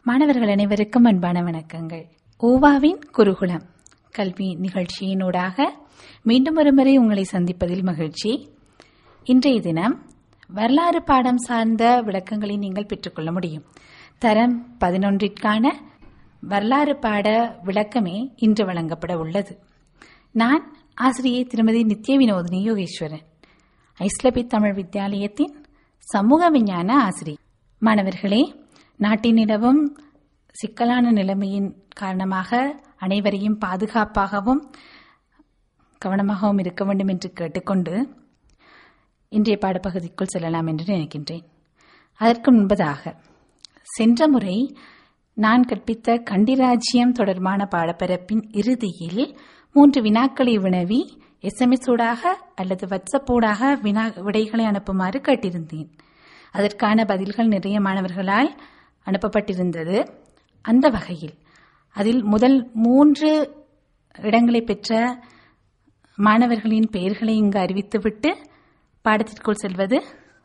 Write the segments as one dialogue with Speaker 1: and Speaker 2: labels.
Speaker 1: மாணவர்கள் அனைவருக்கும் அன்பான வணக்கங்கள் ஓவாவின் குருகுலம் கல்வி நிகழ்ச்சியினூடாக மீண்டும் ஒருமுறை உங்களை சந்திப்பதில் மகிழ்ச்சி இன்றைய தினம் வரலாறு பாடம் சார்ந்த விளக்கங்களை நீங்கள் பெற்றுக்கொள்ள முடியும் தரம் பதினொன்றிற்கான வரலாறு பாட விளக்கமே இன்று வழங்கப்பட உள்ளது நான் ஆசிரியை திருமதி நித்ய வினோதினி யோகேஸ்வரன் ஐஸ்லபி தமிழ் வித்தியாலயத்தின் சமூக விஞ்ஞான ஆசிரியர் மாணவர்களே நாட்டின் நிலவும் சிக்கலான நிலைமையின் காரணமாக அனைவரையும் பாதுகாப்பாகவும் கவனமாகவும் இருக்க வேண்டும் என்று கேட்டுக்கொண்டு இன்றைய பாடப்பகுதிக்குள் செல்லலாம் என்று நினைக்கின்றேன் அதற்கு முன்பதாக சென்ற முறை நான் கற்பித்த கண்டிராஜ்யம் தொடர்பான பாடப்பரப்பின் இறுதியில் மூன்று வினாக்களை வினவி எஸ்எம்எஸ் ஊடாக அல்லது வாட்ஸ்அப் ஊடாக வினா விடைகளை அனுப்புமாறு கேட்டிருந்தேன் அதற்கான பதில்கள் நிறைய மாணவர்களால் அனுப்பப்பட்டிருந்தது அந்த வகையில் அதில் முதல் மூன்று இடங்களை பெற்ற மாணவர்களின் பெயர்களை இங்கு அறிவித்துவிட்டு பாடத்திற்குள் செல்வது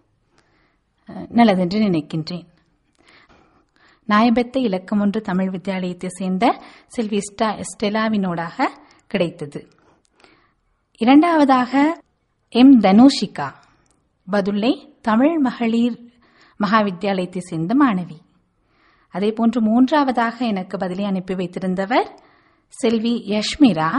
Speaker 1: நல்லதென்று நினைக்கின்றேன் நாயபெத்த இலக்கம் ஒன்று தமிழ் வித்தியாலயத்தை சேர்ந்த செல்வி ஸ்டா ஸ்டெலாவினோடாக கிடைத்தது இரண்டாவதாக எம் தனுஷிகா பதுல்லை தமிழ் மகளிர் மகாவித்தியாலயத்தை சேர்ந்த மாணவி அதே போன்று மூன்றாவதாக எனக்கு பதிலை அனுப்பி வைத்திருந்தவர் செல்வி யஷ்மிரா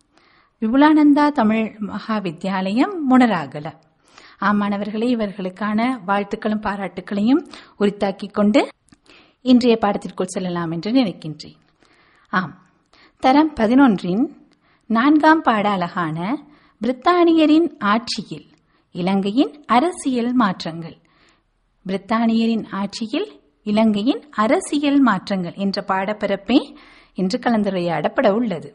Speaker 1: விபுலானந்தா தமிழ் மகா வித்தியாலயம் முனராகல ஆமாணவர்களே இவர்களுக்கான வாழ்த்துக்களும் பாராட்டுக்களையும் உரித்தாக்கிக் கொண்டு இன்றைய பாடத்திற்குள் செல்லலாம் என்று நினைக்கின்றேன் ஆம் தரம் பதினொன்றின் நான்காம் பாட அழகான பிரித்தானியரின் ஆட்சியில் இலங்கையின் அரசியல் மாற்றங்கள் பிரித்தானியரின் ஆட்சியில் இலங்கையின் அரசியல் மாற்றங்கள் என்ற பாடப்பரப்பே இன்று கலந்துரையாடப்பட உள்ளது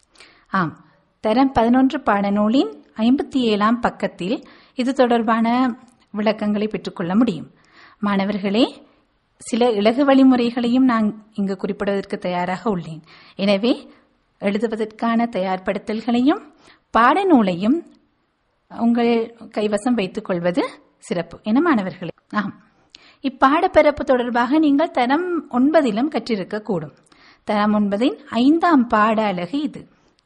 Speaker 1: ஆம் தரம் பதினொன்று பாடநூலின் ஐம்பத்தி ஏழாம் பக்கத்தில் இது தொடர்பான விளக்கங்களை பெற்றுக்கொள்ள முடியும் மாணவர்களே சில இலகு வழிமுறைகளையும் நான் இங்கு குறிப்பிடுவதற்கு தயாராக உள்ளேன் எனவே எழுதுவதற்கான தயார்படுத்தல்களையும் பாடநூலையும் உங்கள் கைவசம் வைத்துக் கொள்வது சிறப்பு என மாணவர்களே ஆம் இப்பாடப்பரப்பு தொடர்பாக நீங்கள் தரம் ஒன்பதிலும் கற்றிருக்கக்கூடும் தரம் ஒன்பதின் ஐந்தாம் பாட அலகு இது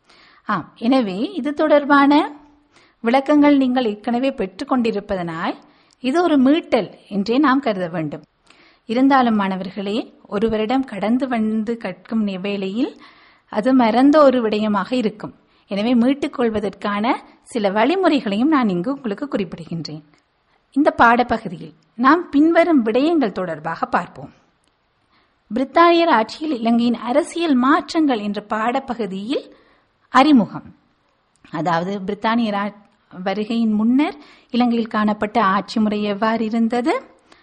Speaker 1: ஆம் எனவே இது தொடர்பான விளக்கங்கள் நீங்கள் ஏற்கனவே பெற்றுக்கொண்டிருப்பதனால் இது ஒரு மீட்டல் என்றே நாம் கருத வேண்டும் இருந்தாலும் மாணவர்களே ஒரு வருடம் கடந்து வந்து கற்கும் வேளையில் அது மறந்த ஒரு விடயமாக இருக்கும் எனவே மீட்டுக் கொள்வதற்கான சில வழிமுறைகளையும் நான் இங்கு உங்களுக்கு குறிப்பிடுகின்றேன் இந்த பாடப்பகுதியில் நாம் பின்வரும் விடயங்கள் தொடர்பாக பார்ப்போம் பிரித்தானியர் ஆட்சியில் இலங்கையின் அரசியல் மாற்றங்கள் என்ற பாடப்பகுதியில் அறிமுகம் அதாவது பிரித்தானியர் வருகையின் முன்னர் இலங்கையில் காணப்பட்ட ஆட்சி முறை எவ்வாறு இருந்தது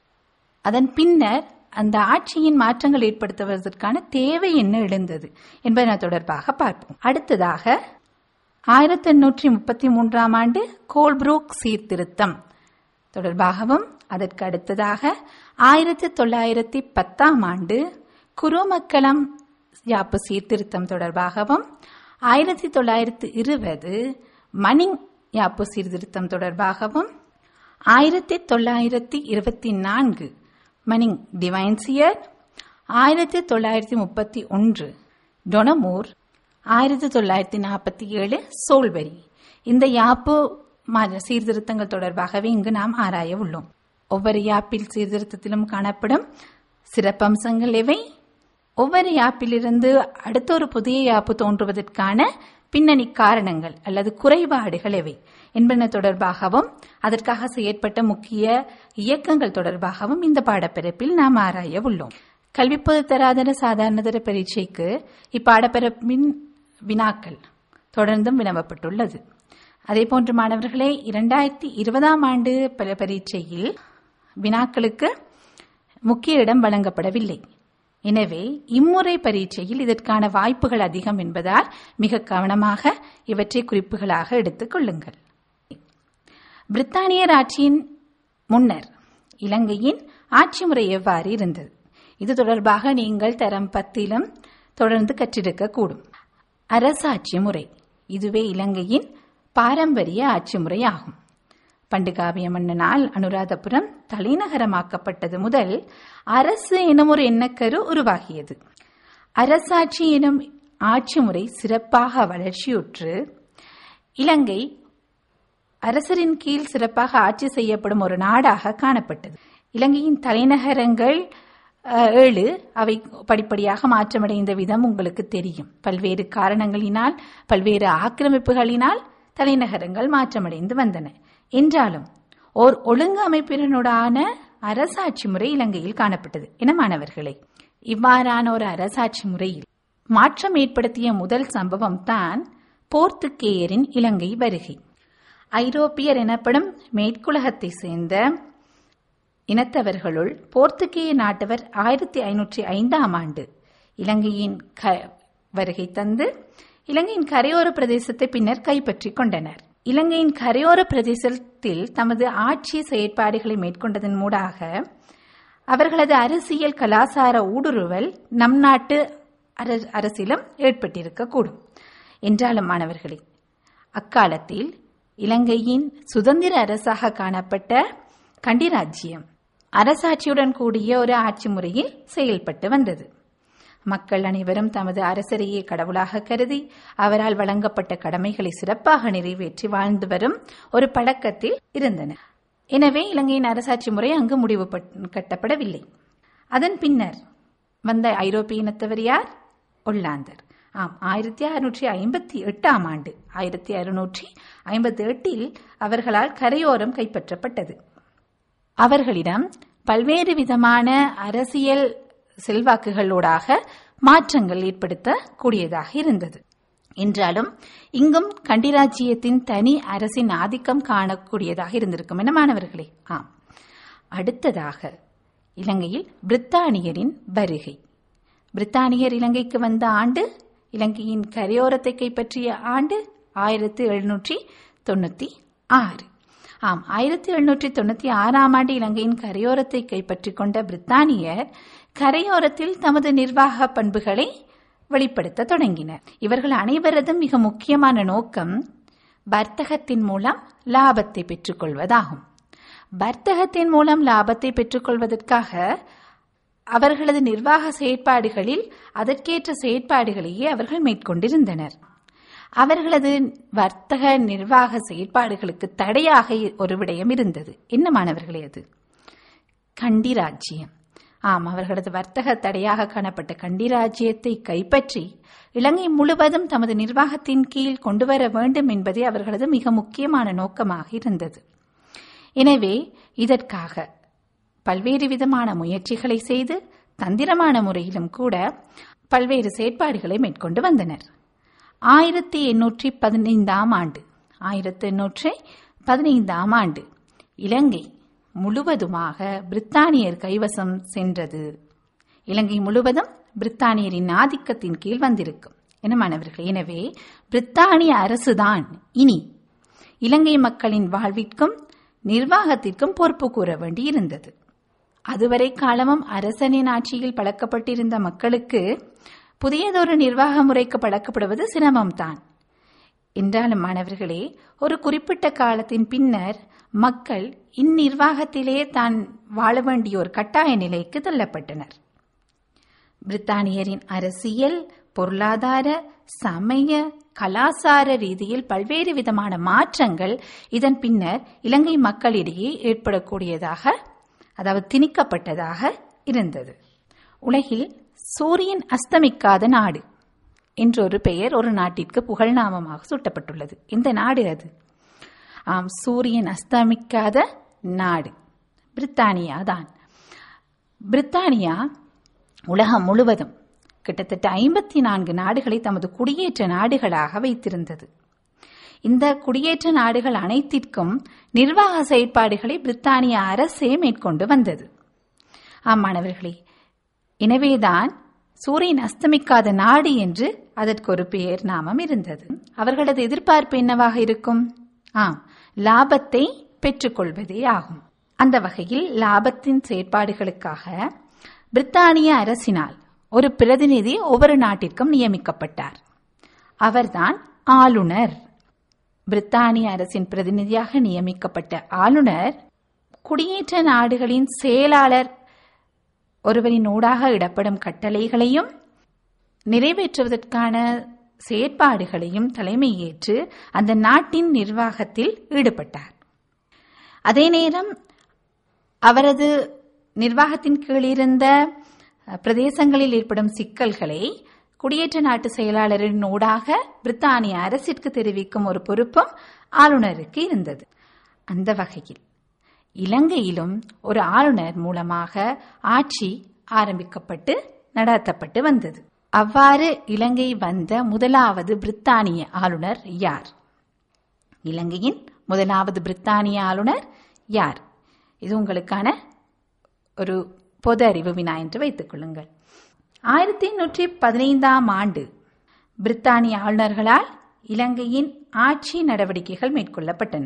Speaker 1: அதன் பின்னர் அந்த ஆட்சியின் மாற்றங்கள் ஏற்படுத்துவதற்கான தேவை என்ன எழுந்தது என்பதன் தொடர்பாக பார்ப்போம் அடுத்ததாக ஆயிரத்தி எண்ணூற்றி முப்பத்தி மூன்றாம் ஆண்டு கோல்ப்ரூக் சீர்திருத்தம் தொடர்பாகவும் அதற்கு அடுத்ததாக ஆயிரத்தி தொள்ளாயிரத்தி பத்தாம் ஆண்டு குருமக்கலம் யாப்பு சீர்திருத்தம் தொடர்பாகவும் ஆயிரத்தி தொள்ளாயிரத்தி இருபது மணிங் யாப்பு சீர்திருத்தம் தொடர்பாகவும் ஆயிரத்தி தொள்ளாயிரத்தி இருபத்தி நான்கு மணிங் டிவைன்சியர் ஆயிரத்தி தொள்ளாயிரத்தி முப்பத்தி ஒன்று டொனமூர் ஆயிரத்தி தொள்ளாயிரத்தி நாற்பத்தி ஏழு சோல்பரி இந்த யாப்பு சீர்திருத்தங்கள் தொடர்பாகவே இங்கு நாம் ஆராய உள்ளோம் ஒவ்வொரு யாப்பில் சீர்திருத்தத்திலும் காணப்படும் சிறப்பம்சங்கள் எவை ஒவ்வொரு யாப்பிலிருந்து அடுத்த ஒரு புதிய யாப்பு தோன்றுவதற்கான பின்னணி காரணங்கள் அல்லது குறைபாடுகள் எவை என்பன தொடர்பாகவும் அதற்காக செயற்பட்ட முக்கிய இயக்கங்கள் தொடர்பாகவும் இந்த பாடப்பிறப்பில் நாம் ஆராய உள்ளோம் கல்வி பொதுத்தராதர சாதாரணதர பரீட்சைக்கு இப்பாடப்பிறப்பின் வினாக்கள் தொடர்ந்தும் வினவப்பட்டுள்ளது அதேபோன்று மாணவர்களே இரண்டாயிரத்தி இருபதாம் ஆண்டு பல பரீட்சையில் வினாக்களுக்கு முக்கிய இடம் வழங்கப்படவில்லை எனவே இம்முறை பரீட்சையில் இதற்கான வாய்ப்புகள் அதிகம் என்பதால் மிக கவனமாக இவற்றை குறிப்புகளாக எடுத்துக் கொள்ளுங்கள் பிரித்தானியர் ஆட்சியின் முன்னர் இலங்கையின் ஆட்சி முறை எவ்வாறு இருந்தது இது தொடர்பாக நீங்கள் தரம் பத்திலும் தொடர்ந்து கற்றிருக்க கூடும் அரசாட்சி முறை இதுவே இலங்கையின் பாரம்பரிய ஆட்சி முறை ஆகும் பண்டுகாவிய மன்னனால் அனுராதபுரம் தலைநகரமாக்கப்பட்டது முதல் அரசு எனும் ஒரு எண்ணக்கரு உருவாகியது அரசாட்சி எனும் ஆட்சி முறை சிறப்பாக வளர்ச்சியுற்று இலங்கை அரசரின் கீழ் சிறப்பாக ஆட்சி செய்யப்படும் ஒரு நாடாக காணப்பட்டது இலங்கையின் தலைநகரங்கள் அஹ், ஏழு அவை படிப்படியாக மாற்றமடைந்த விதம் உங்களுக்கு தெரியும் பல்வேறு காரணங்களினால் பல்வேறு ஆக்கிரமிப்புகளினால் தலைநகரங்கள் மாற்றமடைந்து வந்தன என்றாலும் ஓர் ஒழுங்கு அமைப்பினருடான அரசாட்சி முறை இலங்கையில் காணப்பட்டது என மாணவர்களே இவ்வாறான ஒரு அரசாட்சி முறையில் மாற்றம் ஏற்படுத்திய முதல் சம்பவம் தான் போர்த்துக்கேயரின் இலங்கை வருகை ஐரோப்பியர் எனப்படும் மேற்குலகத்தை சேர்ந்த இனத்தவர்களுள் போர்த்துகேய நாட்டவர் ஆயிரத்தி ஐநூற்றி ஐந்தாம் ஆண்டு இலங்கையின் க வருகை தந்து இலங்கையின் கரையோர பிரதேசத்தை பின்னர் கைப்பற்றிக் கொண்டனர் இலங்கையின் கரையோர பிரதேசத்தில் தமது ஆட்சி செயற்பாடுகளை மேற்கொண்டதன் மூடாக அவர்களது அரசியல் கலாசார ஊடுருவல் நம் நாட்டு அர- அரசிலும் ஏற்பட்டிருக்கக்கூடும் என்றாலும் மாணவர்களே அக்காலத்தில் இலங்கையின் சுதந்திர அரசாக காணப்பட்ட கண்டிராஜ்யம் அரசாட்சியுடன் கூடிய ஒரு ஆட்சி முறையில் செயல்பட்டு வந்தது மக்கள் அனைவரும் தமது அரசரையே கடவுளாக கருதி அவரால் வழங்கப்பட்ட கடமைகளை சிறப்பாக நிறைவேற்றி வாழ்ந்து வரும் ஒரு பழக்கத்தில் இருந்தனர் எனவே இலங்கையின் அரசாட்சி முறை அங்கு முடிவு பட்- கட்டப்படவில்லை அதன் பின்னர் வந்த ஐரோப்பிய இனத்தவர் யார் ஒல்லாந்தர் ஆம் ஆயிரத்தி அறுநூற்றி ஐம்பத்தி எட்டாம் ஆண்டு ஆயிரத்தி அறுநூற்றி ஐம்பத்தி எட்டில் அவர்களால் கரையோரம் கைப்பற்றப்பட்டது அவர்களிடம் பல்வேறு விதமான அரசியல் செல்வாக்குகளோடாக மாற்றங்கள் ஏற்படுத்தக்கூடியதாக இருந்தது என்றாலும் இங்கும் கண்டிராஜ்யத்தின் தனி அரசின் ஆதிக்கம் காணக்கூடியதாக இருந்திருக்கும் என மாணவர்களே ஆம் அடுத்ததாக இலங்கையில் பிரித்தானியரின் வருகை பிரித்தானியர் இலங்கைக்கு வந்த ஆண்டு இலங்கையின் கரையோரத்தை கைப்பற்றிய ஆண்டு ஆயிரத்தி எழுநூற்றி தொண்ணூத்தி ஆறு ஆம் ஆயிரத்தி எழுநூற்றி தொண்ணூத்தி ஆறாம் ஆண்டு இலங்கையின் கரையோரத்தை கைப்பற்றிக் கொண்ட பிரித்தானியர் கரையோரத்தில் தமது நிர்வாக பண்புகளை வெளிப்படுத்த தொடங்கினர் இவர்கள் அனைவரதும் மிக முக்கியமான நோக்கம் வர்த்தகத்தின் மூலம் லாபத்தை பெற்றுக்கொள்வதாகும் வர்த்தகத்தின் மூலம் லாபத்தை பெற்றுக்கொள்வதற்காக அவர்களது நிர்வாக செயற்பாடுகளில் அதற்கேற்ற செயற்பாடுகளையே அவர்கள் மேற்கொண்டிருந்தனர் அவர்களது வர்த்தக நிர்வாக செயற்பாடுகளுக்கு தடையாக ஒரு விடயம் இருந்தது என்ன மாணவர்களே அது கண்டி ராஜ்யம் ஆம் அவர்களது வர்த்தக தடையாக காணப்பட்ட கண்டி ராஜ்யத்தை கைப்பற்றி இலங்கை முழுவதும் தமது நிர்வாகத்தின் கீழ் கொண்டு வர வேண்டும் என்பதே அவர்களது மிக முக்கியமான நோக்கமாக இருந்தது எனவே இதற்காக பல்வேறு விதமான முயற்சிகளை செய்து தந்திரமான முறையிலும் கூட பல்வேறு செயற்பாடுகளை மேற்கொண்டு வந்தனர் ஆயிரத்தி எண்ணூற்றி பதினைந்தாம் ஆண்டு ஆயிரத்தி எண்ணூற்றி பதினைந்தாம் ஆண்டு இலங்கை முழுவதுமாக பிரித்தானியர் கைவசம் சென்றது இலங்கை முழுவதும் பிரித்தானியரின் ஆதிக்கத்தின் கீழ் வந்திருக்கும் என மாணவர்கள் எனவே பிரித்தானிய அரசுதான் இனி இலங்கை மக்களின் வாழ்விற்கும் நிர்வாகத்திற்கும் பொறுப்பு கூற வேண்டியிருந்தது அதுவரை காலமும் அரசனின் ஆட்சியில் பழக்கப்பட்டிருந்த மக்களுக்கு புதியதொரு நிர்வாக முறைக்கு பழக்கப்படுவது சிரமம்தான் என்றாலும் மாணவர்களே ஒரு குறிப்பிட்ட காலத்தின் பின்னர் மக்கள் இந்நிர்வாகத்திலே தான் வாழ வேண்டிய ஒரு கட்டாய நிலைக்கு தள்ளப்பட்டனர் பிரித்தானியரின் அரசியல் பொருளாதார சமய கலாசார ரீதியில் பல்வேறு விதமான மாற்றங்கள் இதன் பின்னர் இலங்கை மக்களிடையே ஏற்படக்கூடியதாக அதாவது திணிக்கப்பட்டதாக இருந்தது உலகில் சூரியன் அஸ்தமிக்காத நாடு என்றொரு பெயர் ஒரு நாட்டிற்கு புகழ்நாமமாக சூட்டப்பட்டுள்ளது இந்த நாடு அது ஆம் சூரியன் அஸ்தமிக்காத நாடு பிரித்தானியா தான் பிரித்தானியா உலகம் முழுவதும் கிட்டத்தட்ட ஐம்பத்தி நான்கு நாடுகளை தமது குடியேற்ற நாடுகளாக வைத்திருந்தது இந்த குடியேற்ற நாடுகள் அனைத்திற்கும் நிர்வாக செயற்பாடுகளை பிரித்தானிய அரசே மேற்கொண்டு வந்தது ஆம் மாணவர்களே எனவேதான் சூரியன் அஸ்தமிக்காத நாடு என்று அதற்கு ஒரு பெயர் நாமம் இருந்தது அவர்களது எதிர்பார்ப்பு என்னவாக இருக்கும் ஆம் லாபத்தை பெற்றுக்கொள்வதே ஆகும் அந்த வகையில் லாபத்தின் செயற்பாடுகளுக்காக பிரித்தானிய அரசினால் ஒரு பிரதிநிதி ஒவ்வொரு நாட்டிற்கும் நியமிக்கப்பட்டார் அவர்தான் ஆளுநர் பிரித்தானிய அரசின் பிரதிநிதியாக நியமிக்கப்பட்ட ஆளுநர் குடியேற்ற நாடுகளின் செயலாளர் ஒருவரின் ஊடாக இடப்படும் கட்டளைகளையும் நிறைவேற்றுவதற்கான செயற்பாடுகளையும் தலைமையேற்று அந்த நாட்டின் நிர்வாகத்தில் ஈடுபட்டார் அதே நேரம் அவரது நிர்வாகத்தின் கீழ் இருந்த பிரதேசங்களில் ஏற்படும் சிக்கல்களை குடியேற்ற நாட்டு செயலாளரின் ஊடாக பிரித்தானிய அரசிற்கு தெரிவிக்கும் ஒரு பொறுப்பும் ஆளுநருக்கு இருந்தது அந்த வகையில் இலங்கையிலும் ஒரு ஆளுநர் மூலமாக ஆட்சி ஆரம்பிக்கப்பட்டு நடத்தப்பட்டு வந்தது அவ்வாறு இலங்கை வந்த முதலாவது பிரித்தானிய ஆளுநர் யார் இலங்கையின் முதலாவது பிரித்தானிய ஆளுநர் யார் இது உங்களுக்கான ஒரு பொது அறிவு வினா என்று வைத்துக் கொள்ளுங்கள் ஆயிரத்தி எண்ணூற்றி பதினைந்தாம் ஆண்டு பிரித்தானிய ஆளுநர்களால் இலங்கையின் ஆட்சி நடவடிக்கைகள் மேற்கொள்ளப்பட்டன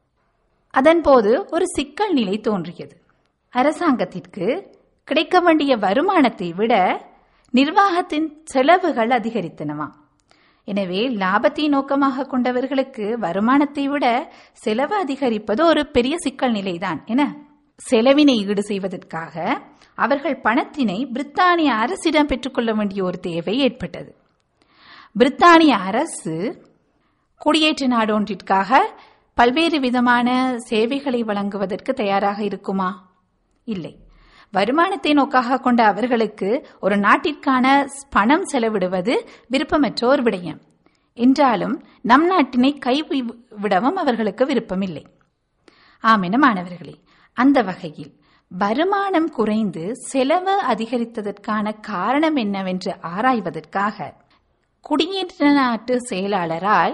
Speaker 1: அதன்போது ஒரு சிக்கல் நிலை தோன்றியது அரசாங்கத்திற்கு கிடைக்க வேண்டிய வருமானத்தை விட நிர்வாகத்தின் செலவுகள் அதிகரித்தனவாம் எனவே லாபத்தை நோக்கமாக கொண்டவர்களுக்கு வருமானத்தை விட செலவு அதிகரிப்பது ஒரு பெரிய சிக்கல் நிலைதான் என செலவினை ஈடு செய்வதற்காக அவர்கள் பணத்தினை பிரித்தானிய அரசிடம் பெற்றுக்கொள்ள வேண்டிய ஒரு தேவை ஏற்பட்டது பிரித்தானிய அரசு குடியேற்ற நாடு ஒன்றிற்காக பல்வேறு விதமான சேவைகளை வழங்குவதற்கு தயாராக இருக்குமா இல்லை வருமானத்தை நோக்காக கொண்ட அவர்களுக்கு ஒரு நாட்டிற்கான பணம் செலவிடுவது விருப்பமற்ற ஒரு விடயம் என்றாலும் நம் நாட்டினை கைவிடவும் அவர்களுக்கு விருப்பமில்லை ஆமென மாணவர்களே அந்த வகையில் வருமானம் குறைந்து செலவு அதிகரித்ததற்கான காரணம் என்னவென்று ஆராய்வதற்காக குடியேற்ற நாட்டு செயலாளரால்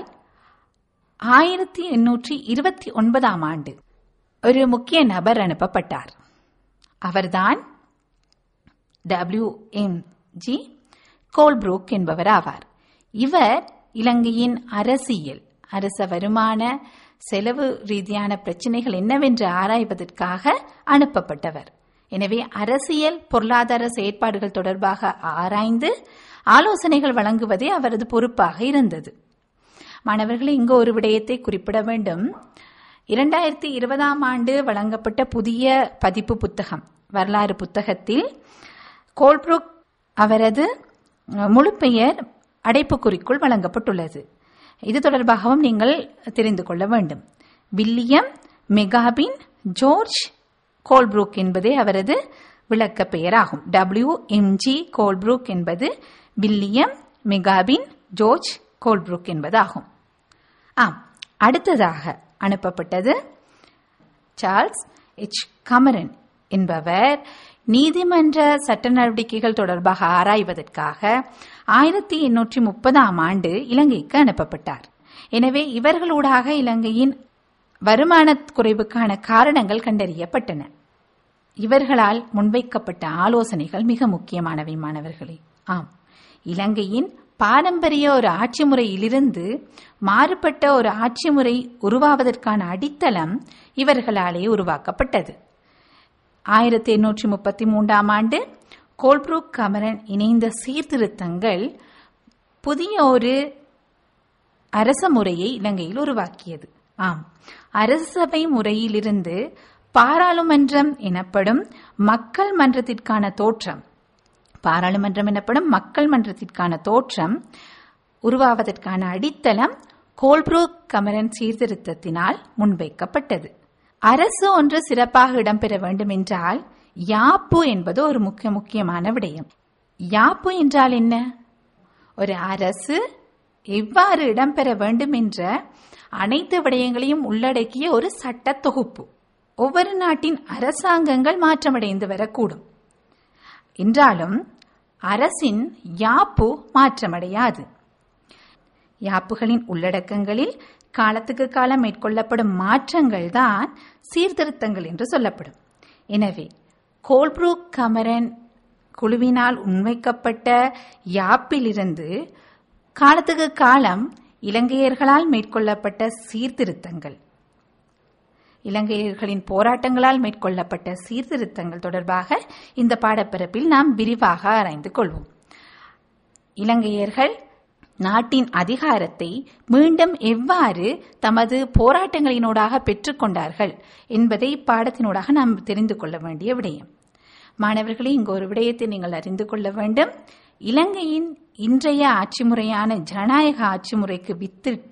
Speaker 1: ஆயிரத்தி எண்ணூற்றி இருபத்தி ஒன்பதாம் ஆண்டு ஒரு முக்கிய நபர் அனுப்பப்பட்டார் அவர்தான் டபிள்யூ எம் ஜி கோல்ப்ரூக் என்பவர் ஆவார் இவர் இலங்கையின் அரசியல் அரச வருமான செலவு ரீதியான பிரச்சனைகள் என்னவென்று ஆராய்வதற்காக அனுப்பப்பட்டவர் எனவே அரசியல் பொருளாதார செயற்பாடுகள் தொடர்பாக ஆராய்ந்து ஆலோசனைகள் வழங்குவதே அவரது பொறுப்பாக இருந்தது மாணவர்களே இங்கு ஒரு விடயத்தை குறிப்பிட வேண்டும் இரண்டாயிரத்தி இருபதாம் ஆண்டு வழங்கப்பட்ட புதிய பதிப்பு புத்தகம் வரலாறு புத்தகத்தில் கோல்ப்ரூக் அவரது முழு பெயர் அடைப்புக்குறிக்குள் வழங்கப்பட்டுள்ளது இது தொடர்பாகவும் நீங்கள் தெரிந்து கொள்ள வேண்டும் வில்லியம் மெகாபின் ஜோர்ஜ் கோல்ப்ரூக் என்பதே அவரது விளக்க பெயராகும் டபிள்யூ எம்ஜி கோல்ப்ரூக் என்பது வில்லியம் மெகாபின் ஜோர்ஜ் கோல்ப்ரூக் என்பதாகும் ஆம் அடுத்ததாக அனுப்பப்பட்டது சார்ல்ஸ் எச் கமரன் என்பவர் நீதிமன்ற சட்ட நடவடிக்கைகள் தொடர்பாக ஆராய்வதற்காக ஆயிரத்தி எண்ணூற்றி முப்பதாம் ஆண்டு இலங்கைக்கு அனுப்பப்பட்டார் எனவே இவர்களூடாக இலங்கையின் வருமான குறைவுக்கான காரணங்கள் கண்டறியப்பட்டன இவர்களால் முன்வைக்கப்பட்ட ஆலோசனைகள் மிக முக்கியமானவை மாணவர்களே ஆம் இலங்கையின் பாரம்பரிய ஒரு ஆட்சி முறையிலிருந்து மாறுபட்ட ஒரு ஆட்சி முறை உருவாவதற்கான அடித்தளம் இவர்களாலே உருவாக்கப்பட்டது ஆயிரத்தி எண்ணூற்றி முப்பத்தி மூன்றாம் ஆண்டு கோல்ப்ரூக் கமரன் இணைந்த சீர்திருத்தங்கள் புதிய ஒரு அரச முறையை இலங்கையில் உருவாக்கியது ஆம் அரசவை முறையிலிருந்து பாராளுமன்றம் எனப்படும் மக்கள் மன்றத்திற்கான தோற்றம் பாராளுமன்றம் எனப்படும் மக்கள் மன்றத்திற்கான தோற்றம் உருவாவதற்கான அடித்தளம் கோல்ப்ரூக் கமரன் சீர்திருத்தத்தினால் முன்வைக்கப்பட்டது அரசு ஒன்று சிறப்பாக இடம்பெற வேண்டும் என்றால் யாப்பு என்பது ஒரு முக்கிய முக்கியமான விடயம் யாப்பு என்றால் என்ன ஒரு அரசு எவ்வாறு இடம்பெற வேண்டும் என்ற அனைத்து விடயங்களையும் உள்ளடக்கிய ஒரு சட்ட தொகுப்பு ஒவ்வொரு நாட்டின் அரசாங்கங்கள் மாற்றமடைந்து வரக்கூடும் என்றாலும் அரசின் யாப்பு மாற்றமடையாது யாப்புகளின் உள்ளடக்கங்களில் காலத்துக்கு காலம் மேற்கொள்ளப்படும் மாற்றங்கள் தான் சீர்திருத்தங்கள் என்று சொல்லப்படும் எனவே கோல்ப்ரூக் கமரன் குழுவினால் முன்வைக்கப்பட்ட யாப்பிலிருந்து காலத்துக்கு காலம் இலங்கையர்களால் மேற்கொள்ளப்பட்ட சீர்திருத்தங்கள் இலங்கையர்களின் போராட்டங்களால் மேற்கொள்ளப்பட்ட சீர்திருத்தங்கள் தொடர்பாக இந்த பாடப்பிறப்பில் நாம் விரிவாக ஆராய்ந்து கொள்வோம் இலங்கையர்கள் நாட்டின் அதிகாரத்தை மீண்டும் எவ்வாறு தமது போராட்டங்களினூடாக பெற்றுக்கொண்டார்கள் என்பதை பாடத்தினூடாக நாம் தெரிந்து கொள்ள வேண்டிய விடயம் மாணவர்களே இங்கு ஒரு விடயத்தை நீங்கள் அறிந்து கொள்ள வேண்டும் இலங்கையின் இன்றைய ஆட்சி முறையான ஜனநாயக ஆட்சி முறைக்கு வித்திட்ட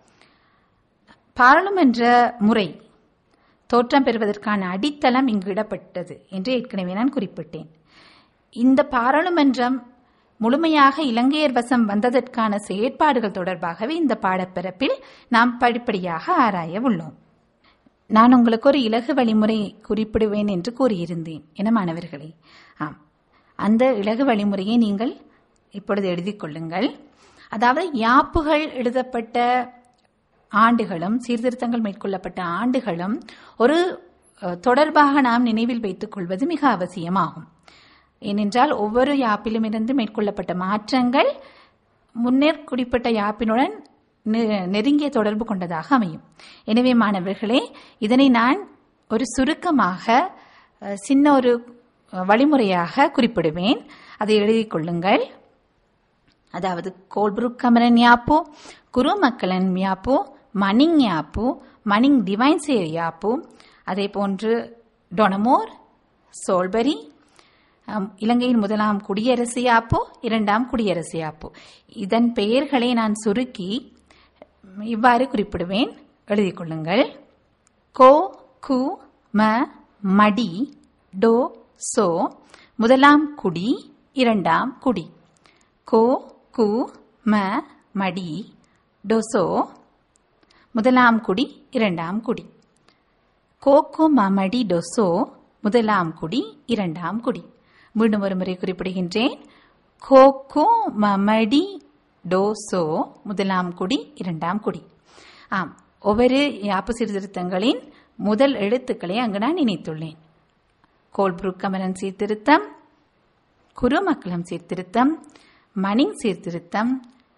Speaker 1: பாராளுமன்ற முறை தோற்றம் பெறுவதற்கான அடித்தளம் இங்கு இடப்பட்டது என்று ஏற்கனவே நான் குறிப்பிட்டேன் இந்த பாராளுமன்றம் முழுமையாக இலங்கையர் வசம் வந்ததற்கான செயற்பாடுகள் தொடர்பாகவே இந்த பாடப்பிறப்பில் நாம் படிப்படியாக ஆராய உள்ளோம் நான் உங்களுக்கு ஒரு இலகு வழிமுறை குறிப்பிடுவேன் என்று கூறியிருந்தேன் என மாணவர்களே ஆம் அந்த இலகு வழிமுறையை நீங்கள் இப்பொழுது எழுதிக் கொள்ளுங்கள் அதாவது யாப்புகள் எழுதப்பட்ட ஆண்டுகளும் சீர்திருத்தங்கள் மேற்கொள்ளப்பட்ட ஆண்டுகளும் ஒரு தொடர்பாக நாம் நினைவில் வைத்துக் கொள்வது மிக அவசியமாகும் ஏனென்றால் ஒவ்வொரு யாப்பிலும் இருந்து மேற்கொள்ளப்பட்ட மாற்றங்கள் முன்னர் குறிப்பிட்ட யாப்பினுடன் நெருங்கிய தொடர்பு கொண்டதாக அமையும் எனவே மாணவர்களே இதனை நான் ஒரு சுருக்கமாக சின்ன ஒரு வழிமுறையாக குறிப்பிடுவேன் அதை எழுதிக் கொள்ளுங்கள் அதாவது கோல்புருக் கமரன் யாப்பு குரு மக்களன் யாப்பு மணிங் யாப்பு மணிங் டிவைன்சேர் யாப்பு அதே போன்று டொனமோர் சோல்பரி இலங்கையின் முதலாம் குடியரசு யாப்பு இரண்டாம் குடியரசு யாப்பு இதன் பெயர்களை நான் சுருக்கி இவ்வாறு குறிப்பிடுவேன் எழுதிக் கொள்ளுங்கள் கோ கு ம மடி டோ சோ முதலாம் குடி இரண்டாம் குடி கோ கு ம மடி டொசோ முதலாம் குடி இரண்டாம் குடி கோக்கு மமடி டொசோ முதலாம் குடி இரண்டாம் குடி மீண்டும் ஒரு முறை குறிப்பிடுகின்றேன் கோகோ மமடி டோசோ முதலாம் குடி இரண்டாம் குடி ஆம் ஒவ்வொரு யாப்பு சீர்திருத்தங்களின் முதல் எழுத்துக்களை அங்கு நான் நினைத்துள்ளேன் கோல்புருக் கமரன் சீர்திருத்தம் குருமக்களம் சீர்திருத்தம் மணிங் சீர்திருத்தம்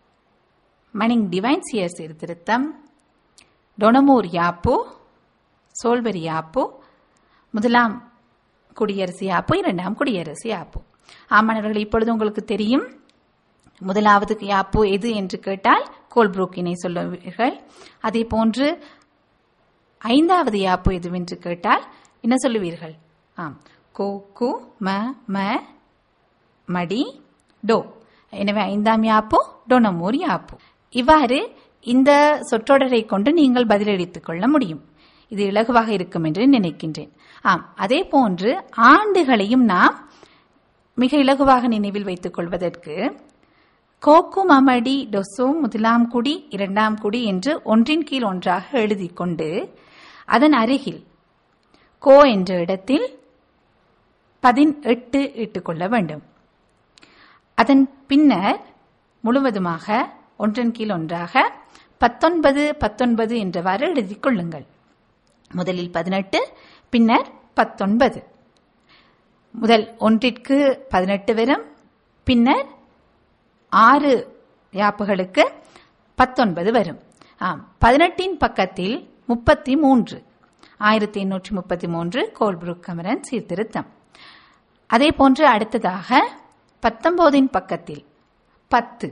Speaker 1: மணிங் டிவைன்சியர் சீர்திருத்தம் டொனமூர் யாப்பு சோல்வரி யாப்பு முதலாம் குடியரசு யாப்பு இரண்டாம் குடியரசு யாப்பு ஆமாணவர்கள் இப்பொழுது உங்களுக்கு தெரியும் முதலாவது யாப்பு எது என்று கேட்டால் கோல்புரூக்கினை சொல்லுவீர்கள் அதே போன்று ஐந்தாவது யாப்பு எதுவென்று கேட்டால் என்ன சொல்லுவீர்கள் ஆம் கோ கு ம ம மடி டோ எனவே ஐந்தாம் யாப்பு டொனமூர் யாப்பு இவ்வாறு இந்த சொற்றொடரை கொண்டு நீங்கள் பதிலளித்துக் கொள்ள முடியும் இது இலகுவாக இருக்கும் என்று நினைக்கின்றேன் ஆம் அதே போன்று ஆண்டுகளையும் நாம் மிக இலகுவாக நினைவில் வைத்துக் கொள்வதற்கு கோக்கு மமடி டொசோ முதலாம் குடி இரண்டாம் குடி என்று ஒன்றின் கீழ் ஒன்றாக எழுதி கொண்டு அதன் அருகில் கோ என்ற இடத்தில் பதினெட்டு இட்டுக்கொள்ள வேண்டும் அதன் பின்னர் முழுவதுமாக ஒன்றன் கீழ் ஒன்றாக பத்தொன்பது பத்தொன்பது என்றவாறு எழுதிக் கொள்ளுங்கள் முதலில் பதினெட்டு பின்னர் பத்தொன்பது முதல் ஒன்றிற்கு பதினெட்டு வரும் பின்னர் ஆறு யாப்புகளுக்கு பத்தொன்பது வரும் ஆம் பதினெட்டின் பக்கத்தில் முப்பத்தி மூன்று ஆயிரத்தி எண்ணூற்றி முப்பத்தி மூன்று கோல்புருக் கமரன் சீர்திருத்தம் அதே போன்று அடுத்ததாக பத்தொன்பதின் பக்கத்தில் பத்து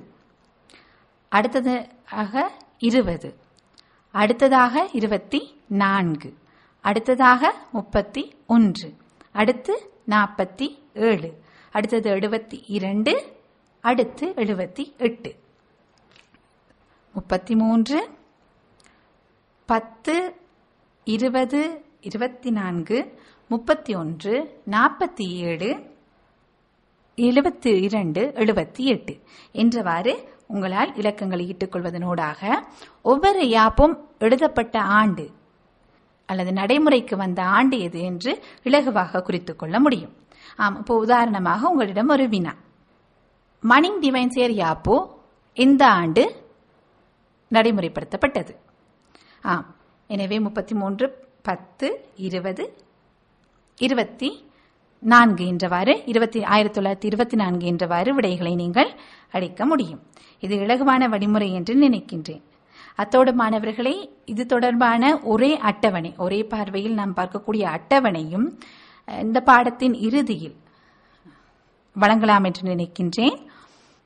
Speaker 1: அடுத்ததாக இருபது அடுத்ததாக இருபத்தி நான்கு அடுத்ததாக முப்பத்தி ஒன்று அடுத்து நாற்பத்தி ஏழு அடுத்தது எழுபத்தி இரண்டு அடுத்து எழுபத்தி எட்டு முப்பத்தி மூன்று பத்து இருபது இருபத்தி நான்கு முப்பத்தி ஒன்று நாற்பத்தி ஏழு எழுபத்தி இரண்டு எழுபத்தி எட்டு என்றவாறு உங்களால் இலக்கங்களை இட்டுக்கொள்வதனூடாக ஒவ்வொரு யாப்பும் எழுதப்பட்ட ஆண்டு அல்லது நடைமுறைக்கு வந்த ஆண்டு எது என்று இலகுவாக குறித்துக் கொள்ள முடியும் ஆம் இப்போ உதாரணமாக உங்களிடம் ஒரு வினா மணிங் டிவைன்சியர் யாப்பு இந்த ஆண்டு நடைமுறைப்படுத்தப்பட்டது ஆம் எனவே முப்பத்தி மூன்று பத்து இருபது இருபத்தி நான்கு என்றவாறு இருபத்தி ஆயிரத்தி தொள்ளாயிரத்தி இருபத்தி நான்கு என்றவாறு விடைகளை நீங்கள் அளிக்க முடியும் இது இலகுவான வழிமுறை என்று நினைக்கின்றேன் அத்தோடு மாணவர்களே இது தொடர்பான ஒரே அட்டவணை ஒரே பார்வையில் நாம் பார்க்கக்கூடிய அட்டவணையும் இந்த பாடத்தின் இறுதியில் வழங்கலாம் என்று நினைக்கின்றேன்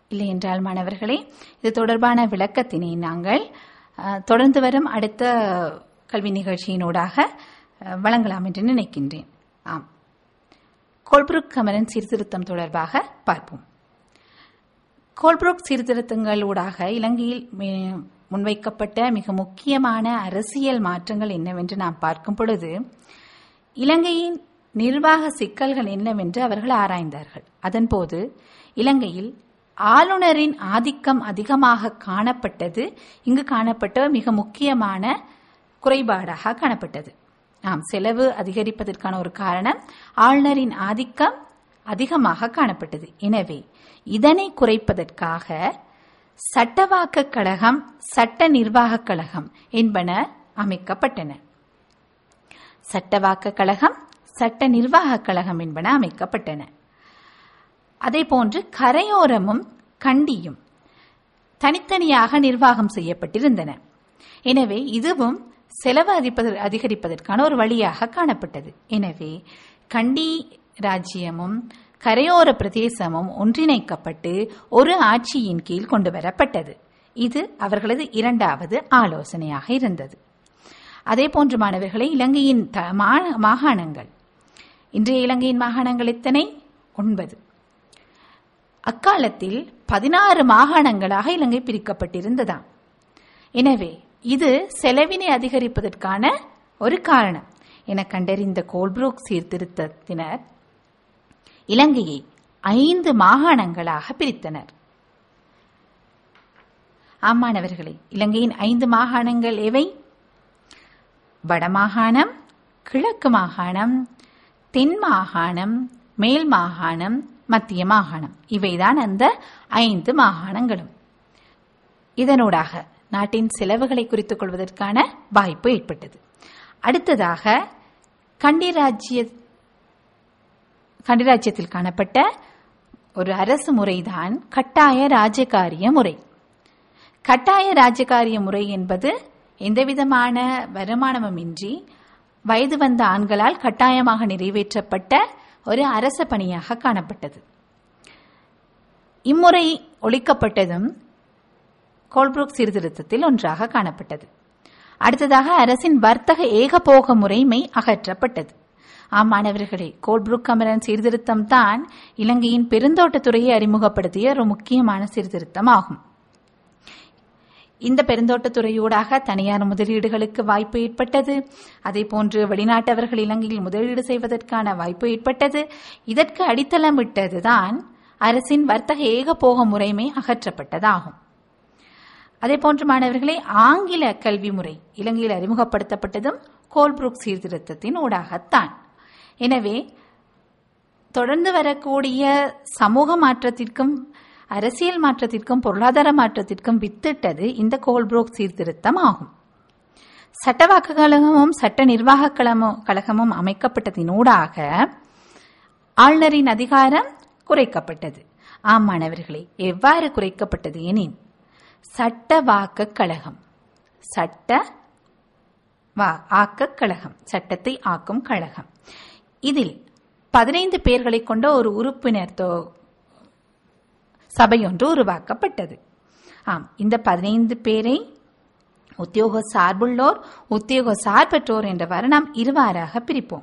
Speaker 1: இல்லை என்றால் மாணவர்களே இது தொடர்பான விளக்கத்தினை நாங்கள் அஹ், தொடர்ந்து வரும் அடுத்த கல்வி நிகழ்ச்சியினூடாக அஹ், வழங்கலாம் என்று நினைக்கின்றேன் ஆம் கோல்புருக் கமரன் சீர்திருத்தம் தொடர்பாக பார்ப்போம் கோல்புருக் சீர்திருத்தங்களூடாக இலங்கையில் மே- முன்வைக்கப்பட்ட மிக முக்கியமான அரசியல் மாற்றங்கள் என்னவென்று நாம் பார்க்கும் பொழுது இலங்கையின் நிர்வாக சிக்கல்கள் என்னவென்று அவர்கள் ஆராய்ந்தார்கள் அதன்போது இலங்கையில் ஆளுநரின் ஆதிக்கம் அதிகமாக காணப்பட்டது இங்கு காணப்பட்ட மிக முக்கியமான குறைபாடாக காணப்பட்டது ஆம் செலவு அதிகரிப்பதற்கான ஒரு காரணம் ஆளுநரின் ஆதிக்கம் அதிகமாக காணப்பட்டது எனவே இதனை குறைப்பதற்காக சட்டவாக்க கழகம் சட்ட நிர்வாக கழகம் என்பன அமைக்கப்பட்டன சட்டவாக்க கழகம் சட்ட நிர்வாக கழகம் என்பன அமைக்கப்பட்டன அதேபோன்று கரையோரமும் கண்டியும் தனித்தனியாக நிர்வாகம் செய்யப்பட்டிருந்தன எனவே இதுவும் செலவு அதிப்பத- அதிகரிப்பதற்கான ஒரு வழியாக காணப்பட்டது எனவே கண்டி ராஜ்யமும் கரையோர பிரதேசமும் ஒன்றிணைக்கப்பட்டு ஒரு ஆட்சியின் கீழ் கொண்டு வரப்பட்டது இது அவர்களது இரண்டாவது ஆலோசனையாக இருந்தது அதேபோன்று மாணவர்களை இலங்கையின் த- மா- மாகாணங்கள் இன்றைய இலங்கையின் மாகாணங்கள் எத்தனை ஒன்பது அக்காலத்தில் பதினாறு மாகாணங்களாக இலங்கை பிரிக்கப்பட்டிருந்ததாம் எனவே இது செலவினை அதிகரிப்பதற்கான ஒரு காரணம் என கண்டறிந்த கோல்ப்ரூக் சீர்திருத்தத்தினர் இலங்கையை ஐந்து மாகாணங்களாக பிரித்தனர் ஆமாணவர்களே இலங்கையின் ஐந்து மாகாணங்கள் எவை வடமாகாணம் கிழக்கு மாகாணம் தென் மாகாணம் மேல் மாகாணம் மத்திய மாகாணம் இவைதான் அந்த ஐந்து மாகாணங்களும் இதனூடாக நாட்டின் செலவுகளை குறித்துக் கொள்வதற்கான வாய்ப்பு ஏற்பட்டது அடுத்ததாக கண்டி ராஜ்ய கண்டிராஜ்யத்தில் காணப்பட்ட ஒரு அரசு முறைதான் கட்டாய ராஜகாரிய முறை கட்டாய ராஜகாரிய முறை என்பது எந்தவிதமான வருமானமுமின்றி வயது வந்த ஆண்களால் கட்டாயமாக நிறைவேற்றப்பட்ட ஒரு அரச பணியாக காணப்பட்டது இம்முறை ஒழிக்கப்பட்டதும் கோல்புரூக் சீர்திருத்தத்தில் ஒன்றாக காணப்பட்டது அடுத்ததாக அரசின் வர்த்தக ஏகபோக முறைமை அகற்றப்பட்டது ஆம் மாணவர்களே கோல்புரூக் கமரன் சீர்திருத்தம் தான் இலங்கையின் பெருந்தோட்டத்துறையை அறிமுகப்படுத்திய ஒரு முக்கியமான சீர்திருத்தம் ஆகும் இந்த பெருந்தோட்டத்துறையூடாக தனியார் முதலீடுகளுக்கு வாய்ப்பு ஏற்பட்டது அதே போன்று வெளிநாட்டவர்கள் இலங்கையில் முதலீடு செய்வதற்கான வாய்ப்பு ஏற்பட்டது இதற்கு அடித்தளமிட்டதுதான் அரசின் வர்த்தக ஏகபோக முறைமை அகற்றப்பட்டதாகும் அதே போன்று மாணவர்களே ஆங்கில கல்வி முறை இலங்கையில் அறிமுகப்படுத்தப்பட்டதும் கோல்புரூக் சீர்திருத்தத்தின் ஊடாகத்தான் எனவே தொடர்ந்து வரக்கூடிய சமூக மாற்றத்திற்கும் அரசியல் மாற்றத்திற்கும் பொருளாதார மாற்றத்திற்கும் வித்திட்டது இந்த கோல்புரோக் சீர்திருத்தம் ஆகும் சட்டவாக்கு கழகமும் சட்ட நிர்வாக கழகமும் கழகமும் அமைக்கப்பட்டதினூடாக ஆளுநரின் அதிகாரம் குறைக்கப்பட்டது ஆம் மாணவர்களே எவ்வாறு குறைக்கப்பட்டது எனின் சட்டவாக்க கழகம் சட்ட வா- ஆக்கக் கழகம் சட்டத்தை ஆக்கும் கழகம் இதில் பதினைந்து பேர்களை கொண்ட ஒரு உறுப்பினர் தொ- சபையொன்று உருவாக்கப்பட்டது ஆம் இந்த பதினைந்து பேரை உத்தியோக சார்புள்ளோர் உத்தியோக சார்பற்றோர் என்றவாறு நாம் இருவாறாக பிரிப்போம்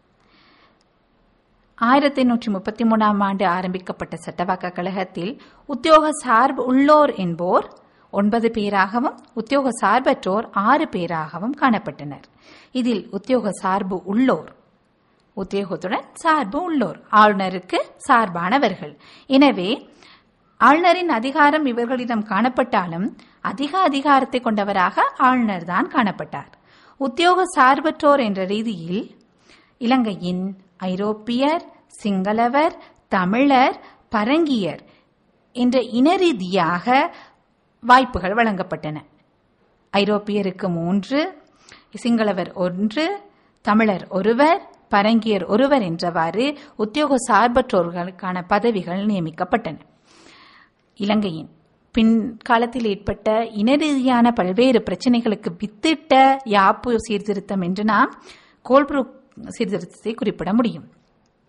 Speaker 1: ஆயிரத்தி எண்ணூற்றி முப்பத்தி மூணாம் ஆண்டு ஆரம்பிக்கப்பட்ட சட்டவாக்க கழகத்தில் உத்தியோக சார்பு உள்ளோர் என்போர் ஒன்பது பேராகவும் உத்தியோக சார்பற்றோர் ஆறு பேராகவும் காணப்பட்டனர் இதில் உத்தியோக சார்பு உள்ளோர் உத்தியோகத்துடன் சார்பு உள்ளோர் ஆளுநருக்கு சார்பானவர்கள் எனவே ஆளுநரின் அதிகாரம் இவர்களிடம் காணப்பட்டாலும் அதிக அதிகாரத்தை கொண்டவராக ஆளுநர் தான் காணப்பட்டார் உத்தியோக சார்பற்றோர் என்ற ரீதியில் இலங்கையின் ஐரோப்பியர் சிங்களவர் தமிழர் பரங்கியர் என்ற இன ரீதியாக வாய்ப்புகள் வழங்கப்பட்டன ஐரோப்பியருக்கு மூன்று சிங்களவர் ஒன்று தமிழர் ஒருவர் பரங்கியர் ஒருவர் என்றவாறு உத்தியோக சார்பற்றோர்களுக்கான பதவிகள் நியமிக்கப்பட்டன இலங்கையின் பின்காலத்தில் ஏற்பட்ட இன ரீதியான பல்வேறு பிரச்சனைகளுக்கு வித்திட்ட யாப்பு சீர்திருத்தம் என்று நாம் கோல்புரூக் சீர்திருத்தத்தை குறிப்பிட முடியும்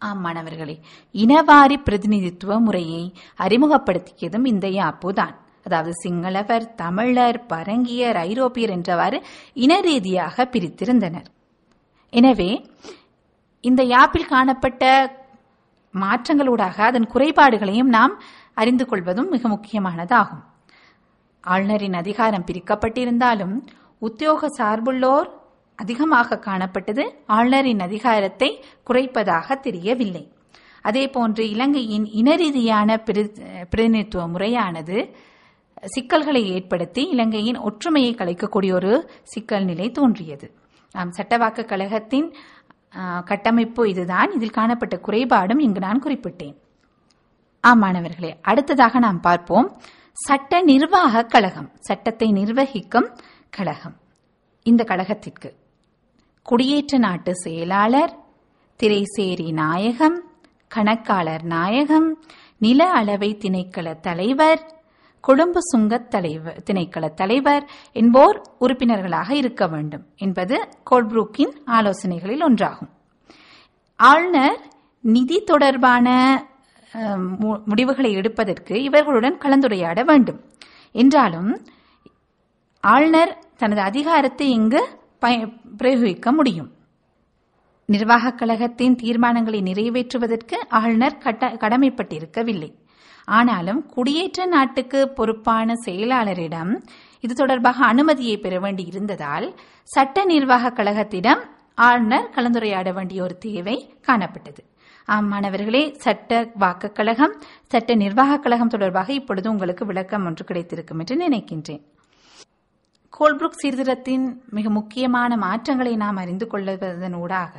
Speaker 1: ஆம் மாணவர்களே இனவாரி பிரதிநிதித்துவ முறையை அறிமுகப்படுத்தியதும் இந்த யாப்பு தான் அதாவது சிங்களவர் தமிழர் பரங்கியர் ஐரோப்பியர் என்றவாறு இன ரீதியாக பிரித்திருந்தனர் எனவே இந்த யாப்பில் காணப்பட்ட மாற்றங்களூடாக அதன் குறைபாடுகளையும் நாம் அறிந்து கொள்வதும் மிக முக்கியமானதாகும் ஆளுநரின் அதிகாரம் பிரிக்கப்பட்டிருந்தாலும் உத்தியோக சார்புள்ளோர் அதிகமாக காணப்பட்டது ஆளுநரின் அதிகாரத்தை குறைப்பதாக தெரியவில்லை அதேபோன்று இலங்கையின் இனரீதியான பிரதிநிதித்துவ முறையானது சிக்கல்களை ஏற்படுத்தி இலங்கையின் ஒற்றுமையை கலைக்கக்கூடிய ஒரு சிக்கல் நிலை தோன்றியது நாம் சட்டவாக்க கழகத்தின் கட்டமைப்பு இதுதான் இதில் காணப்பட்ட குறைபாடும் இங்கு நான் குறிப்பிட்டேன் ஆம் மாணவர்களே அடுத்ததாக நாம் பார்ப்போம் சட்ட நிர்வாக கழகம் சட்டத்தை நிர்வகிக்கும் கழகம் இந்த கழகத்திற்கு குடியேற்ற நாட்டு செயலாளர் திரைசேரி நாயகம் கணக்காளர் நாயகம் நில அளவை திணைக்கள தலைவர் கொழும்பு சுங்க தலைவர் திணைக்கள தலைவர் என்போர் உறுப்பினர்களாக இருக்க வேண்டும் என்பது கோல்ப்ரூக்கின் ஆலோசனைகளில் ஒன்றாகும் ஆளுநர் நிதி தொடர்பான முடிவுகளை எடுப்பதற்கு இவர்களுடன் கலந்துரையாட வேண்டும் என்றாலும் ஆளுநர் தனது அதிகாரத்தை இங்கு பிரயோகிக்க முடியும் நிர்வாகக் கழகத்தின் தீர்மானங்களை நிறைவேற்றுவதற்கு ஆளுநர் கடமைப்பட்டிருக்கவில்லை ஆனாலும் குடியேற்ற நாட்டுக்கு பொறுப்பான செயலாளரிடம் இது தொடர்பாக அனுமதியை பெற வேண்டி இருந்ததால் சட்ட நிர்வாக கழகத்திடம் ஆளுநர் கலந்துரையாட வேண்டிய ஒரு தேவை காணப்பட்டது ஆம் மாணவர்களே சட்ட வாக்கு கழகம் சட்ட நிர்வாக கழகம் தொடர்பாக இப்பொழுது உங்களுக்கு விளக்கம் ஒன்று கிடைத்திருக்கும் என்று நினைக்கின்றேன் கோல்புரூக் சீர்திருத்தத்தின் மிக முக்கியமான மாற்றங்களை நாம் அறிந்து கொள்வதனூடாக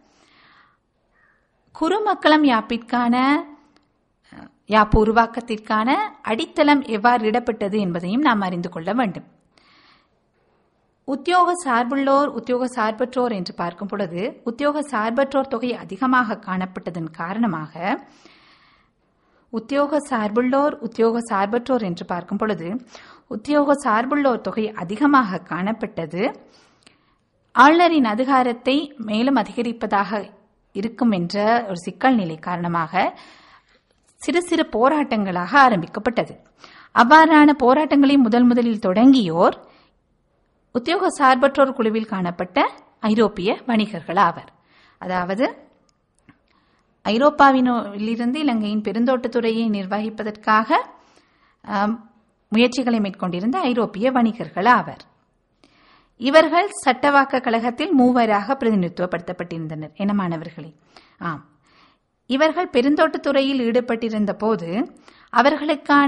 Speaker 1: குறுமக்களம் யாப்பிற்கான யாப்பு உருவாக்கத்திற்கான அடித்தளம் எவ்வாறு இடப்பட்டது என்பதையும் நாம் அறிந்து கொள்ள வேண்டும் உத்தியோக சார்புள்ளோர் உத்தியோக சார்பற்றோர் என்று பார்க்கும் பொழுது உத்தியோக சார்பற்றோர் தொகை அதிகமாக காணப்பட்டதன் காரணமாக உத்தியோக சார்புள்ளோர் உத்தியோக சார்பற்றோர் என்று பார்க்கும் பொழுது உத்தியோக சார்புள்ளோர் தொகை அதிகமாக காணப்பட்டது ஆளுநரின் அதிகாரத்தை மேலும் அதிகரிப்பதாக இருக்கும் என்ற ஒரு சிக்கல் நிலை காரணமாக சிறு சிறு போராட்டங்களாக ஆரம்பிக்கப்பட்டது அவ்வாறான போராட்டங்களை முதல் முதலில் தொடங்கியோர் உத்தியோக சார்பற்றோர் குழுவில் காணப்பட்ட ஐரோப்பிய வணிகர்கள் ஆவர் அதாவது ஐரோப்பாவிலிருந்து இலங்கையின் பெருந்தோட்டத்துறையை நிர்வகிப்பதற்காக முயற்சிகளை மேற்கொண்டிருந்த ஐரோப்பிய வணிகர்கள் ஆவர் இவர்கள் சட்டவாக்க கழகத்தில் மூவராக பிரதிநிதித்துவப்படுத்தப்பட்டிருந்தனர் என மாணவர்களே ஆம் இவர்கள் பெருந்தோட்டத்துறையில் ஈடுபட்டிருந்த போது அவர்களுக்கான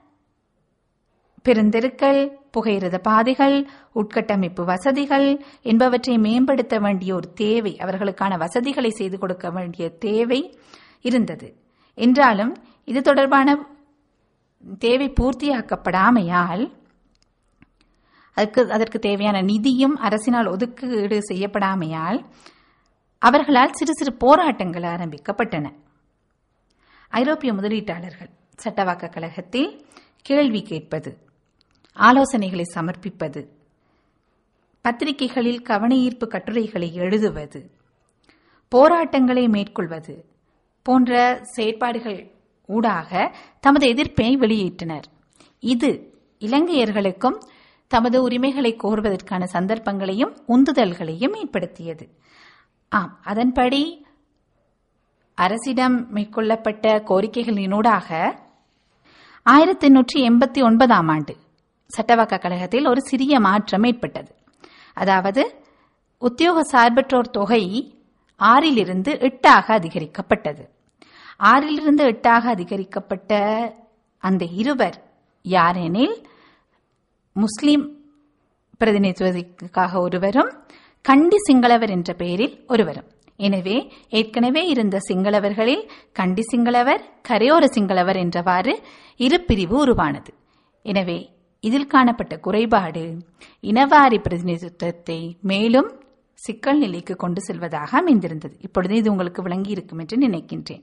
Speaker 1: பெருந்தெருக்கள் புகையிரத பாதைகள் உட்கட்டமைப்பு வசதிகள் என்பவற்றை மேம்படுத்த வேண்டிய ஒரு தேவை அவர்களுக்கான வசதிகளை செய்து கொடுக்க வேண்டிய தேவை இருந்தது என்றாலும் இது தொடர்பான தேவை பூர்த்தியாக்கப்படாமையால் அதற்கு அதற்கு தேவையான நிதியும் அரசினால் ஒதுக்கீடு செய்யப்படாமையால் அவர்களால் சிறு சிறு போராட்டங்கள் ஆரம்பிக்கப்பட்டன ஐரோப்பிய முதலீட்டாளர்கள் சட்டவாக்க கழகத்தில் கேள்வி கேட்பது ஆலோசனைகளை சமர்ப்பிப்பது பத்திரிகைகளில் கவனஈர்ப்பு கட்டுரைகளை எழுதுவது போராட்டங்களை மேற்கொள்வது போன்ற செயற்பாடுகள் ஊடாக தமது எதிர்ப்பை வெளியிட்டனர் இது இலங்கையர்களுக்கும் தமது உரிமைகளை கோருவதற்கான சந்தர்ப்பங்களையும் உந்துதல்களையும் ஏற்படுத்தியது ஆம் அதன்படி அரசிடம் மேற்கொள்ளப்பட்ட கோரிக்கைகளினூடாக ஆயிரத்தி எண்ணூற்றி எண்பத்தி ஒன்பதாம் ஆண்டு சட்டவாக்க கழகத்தில் ஒரு சிறிய மாற்றம் ஏற்பட்டது அதாவது உத்தியோக சார்பற்றோர் தொகை ஆறிலிருந்து எட்டாக அதிகரிக்கப்பட்டது ஆறிலிருந்து எட்டாக அதிகரிக்கப்பட்ட அந்த இருவர் யாரெனில் முஸ்லிம் பிரதிநிதித்துவத்திற்காக ஒருவரும் கண்டி சிங்களவர் என்ற பெயரில் ஒருவரும் எனவே ஏற்கனவே இருந்த சிங்களவர்களில் கண்டி சிங்களவர் கரையோர சிங்களவர் என்றவாறு இரு பிரிவு உருவானது எனவே இதில் காணப்பட்ட குறைபாடு இனவாரி பிரதிநிதித்துவத்தை மேலும் சிக்கல் நிலைக்கு கொண்டு செல்வதாக அமைந்திருந்தது இப்பொழுது இது உங்களுக்கு விளங்கி இருக்கும் என்று நினைக்கின்றேன்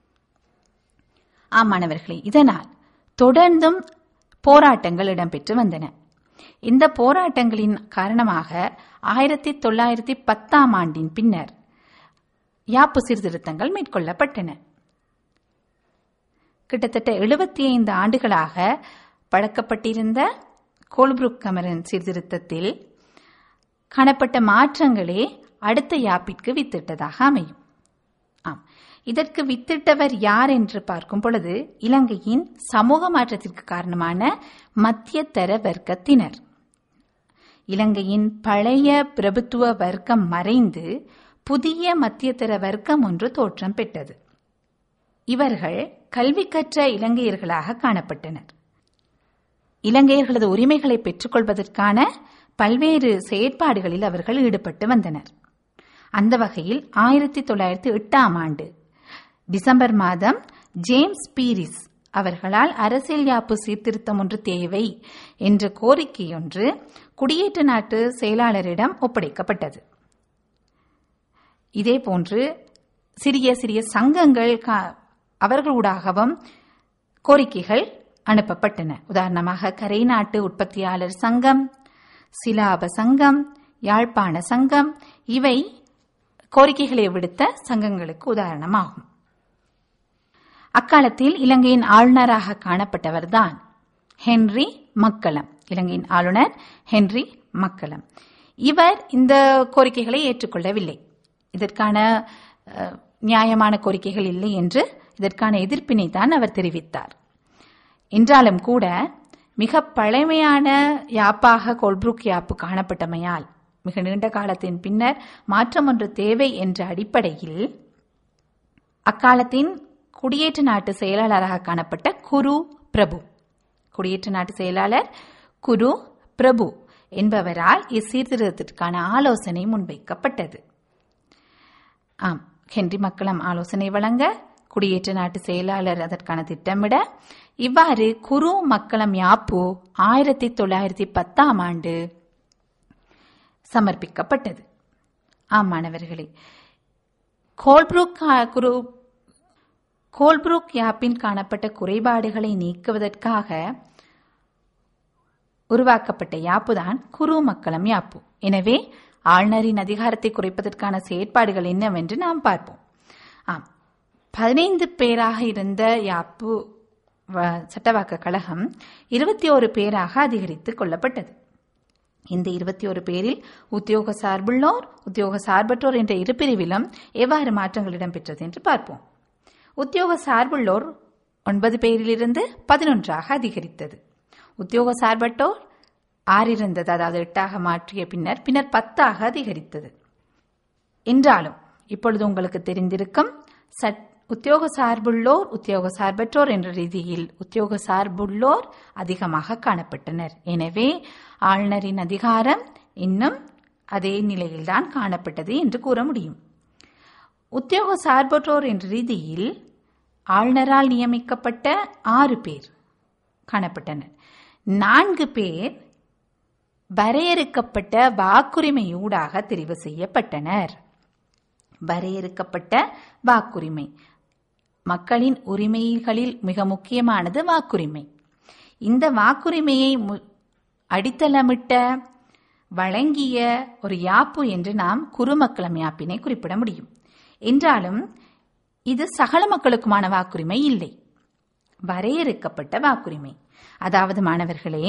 Speaker 1: ஆம் மாணவர்களே இதனால் தொடர்ந்தும் போராட்டங்கள் இடம்பெற்று வந்தன இந்த போராட்டங்களின் காரணமாக ஆயிரத்தி தொள்ளாயிரத்தி பத்தாம் ஆண்டின் பின்னர் யாப்பு சீர்திருத்தங்கள் மேற்கொள்ளப்பட்டன கிட்டத்தட்ட எழுபத்தி ஐந்து ஆண்டுகளாக பழக்கப்பட்டிருந்த கோல்புருக் கமரன் சீர்திருத்தத்தில் காணப்பட்ட மாற்றங்களே அடுத்த யாப்பிற்கு வித்திட்டதாக அமையும் ஆம் இதற்கு வித்திட்டவர் யார் என்று பார்க்கும் பொழுது இலங்கையின் சமூக மாற்றத்திற்கு காரணமான மத்தியதர வர்க்கத்தினர் இலங்கையின் பழைய பிரபுத்துவ வர்க்கம் மறைந்து புதிய மத்தியதர வர்க்கம் ஒன்று தோற்றம் பெற்றது இவர்கள் கல்வி கற்ற இலங்கையர்களாக காணப்பட்டனர் இலங்கையர்களது உரிமைகளை பெற்றுக்கொள்வதற்கான பல்வேறு செயற்பாடுகளில் அவர்கள் ஈடுபட்டு வந்தனர் அந்த வகையில் ஆயிரத்தி தொள்ளாயிரத்தி எட்டாம் ஆண்டு டிசம்பர் மாதம் ஜேம்ஸ் பீரிஸ் அவர்களால் அரசியல் யாப்பு சீர்திருத்தம் ஒன்று தேவை என்ற கோரிக்கையொன்று குடியேற்ற நாட்டு செயலாளரிடம் ஒப்படைக்கப்பட்டது இதேபோன்று சிறிய சிறிய சங்கங்கள் அவர்களூடாகவும் கோரிக்கைகள் அனுப்பப்பட்டன உதாரணமாக கரை நாட்டு உற்பத்தியாளர் சங்கம் சிலாப சங்கம் யாழ்ப்பாண சங்கம் இவை கோரிக்கைகளை விடுத்த சங்கங்களுக்கு உதாரணமாகும் அக்காலத்தில் இலங்கையின் ஆளுநராக காணப்பட்டவர்தான் ஹென்றி மக்களம் இலங்கையின் ஆளுநர் ஹென்றி மக்களம் இவர் இந்த கோரிக்கைகளை ஏற்றுக்கொள்ளவில்லை இதற்கான நியாயமான கோரிக்கைகள் இல்லை என்று இதற்கான எதிர்ப்பினை தான் அவர் தெரிவித்தார் என்றாலும் கூட மிக பழமையான யாப்பாக கோல்புரூக் யாப்பு காணப்பட்டமையால் மிக நீண்ட காலத்தின் பின்னர் மாற்றம் ஒன்று தேவை என்ற அடிப்படையில் அக்காலத்தின் குடியேற்ற நாட்டு செயலாளராக காணப்பட்ட குரு பிரபு குடியேற்ற நாட்டு செயலாளர் குரு பிரபு என்பவரால் இச்சீர்திருத்தத்திற்கான ஆலோசனை முன்வைக்கப்பட்டது ஆம் ஹென்றி மக்களம் ஆலோசனை வழங்க குடியேற்ற நாட்டு செயலாளர் அதற்கான திட்டமிட இவ்வாறு குரு மக்களம் யாப்பு ஆயிரத்தி தொள்ளாயிரத்தி பத்தாம் ஆண்டு சமர்ப்பிக்கப்பட்டது ஆம் மாணவர்களே கோல்புரூக் குரு கோல்புரூக் யாப்பின் காணப்பட்ட குறைபாடுகளை நீக்குவதற்காக உருவாக்கப்பட்ட யாப்புதான் குரு மக்களம் யாப்பு எனவே ஆளுநரின் அதிகாரத்தை குறைப்பதற்கான செயற்பாடுகள் என்னவென்று நாம் பார்ப்போம் ஆம் பதினைந்து பேராக இருந்த யாப்பு சட்டவாக்க கழகம் இருபத்தி ஒரு பேராக அதிகரித்து கொள்ளப்பட்டது இந்த இருபத்தி ஒரு பேரில் உத்தியோக சார்புள்ளோர் உத்தியோக சார்பற்றோர் என்ற இரு பிரிவிலும் எவ்வாறு மாற்றங்கள் இடம்பெற்றது என்று பார்ப்போம் உத்தியோக சார்புள்ளோர் ஒன்பது பேரிலிருந்து பதினொன்றாக அதிகரித்தது உத்தியோக சார்பற்றோர் ஆறு இருந்தது அதாவது எட்டாக மாற்றிய பின்னர் பின்னர் பத்தாக அதிகரித்தது என்றாலும் இப்பொழுது உங்களுக்கு தெரிந்திருக்கும் சட் உத்தியோக சார்புள்ளோர் உத்தியோக சார்பற்றோர் என்ற ரீதியில் உத்தியோக சார்புள்ளோர் அதிகமாக காணப்பட்டனர் எனவே ஆளுநரின் அதிகாரம் இன்னும் அதே நிலையில்தான் காணப்பட்டது என்று கூற முடியும் உத்தியோக சார்பற்றோர் என்ற ரீதியில் ஆளுநரால் நியமிக்கப்பட்ட ஆறு பேர் காணப்பட்டனர் நான்கு பேர் வரையறுக்கப்பட்ட வாக்குரிமையூடாக தெரிவு செய்யப்பட்டனர் வரையறுக்கப்பட்ட வாக்குரிமை மக்களின் உரிமைகளில் மிக முக்கியமானது வாக்குரிமை இந்த வாக்குரிமையை அடித்தளமிட்ட வழங்கிய ஒரு யாப்பு என்று நாம் குறுமக்களம் யாப்பினை குறிப்பிட முடியும் என்றாலும் இது சகல மக்களுக்குமான வாக்குரிமை இல்லை வரையறுக்கப்பட்ட வாக்குரிமை அதாவது மாணவர்களே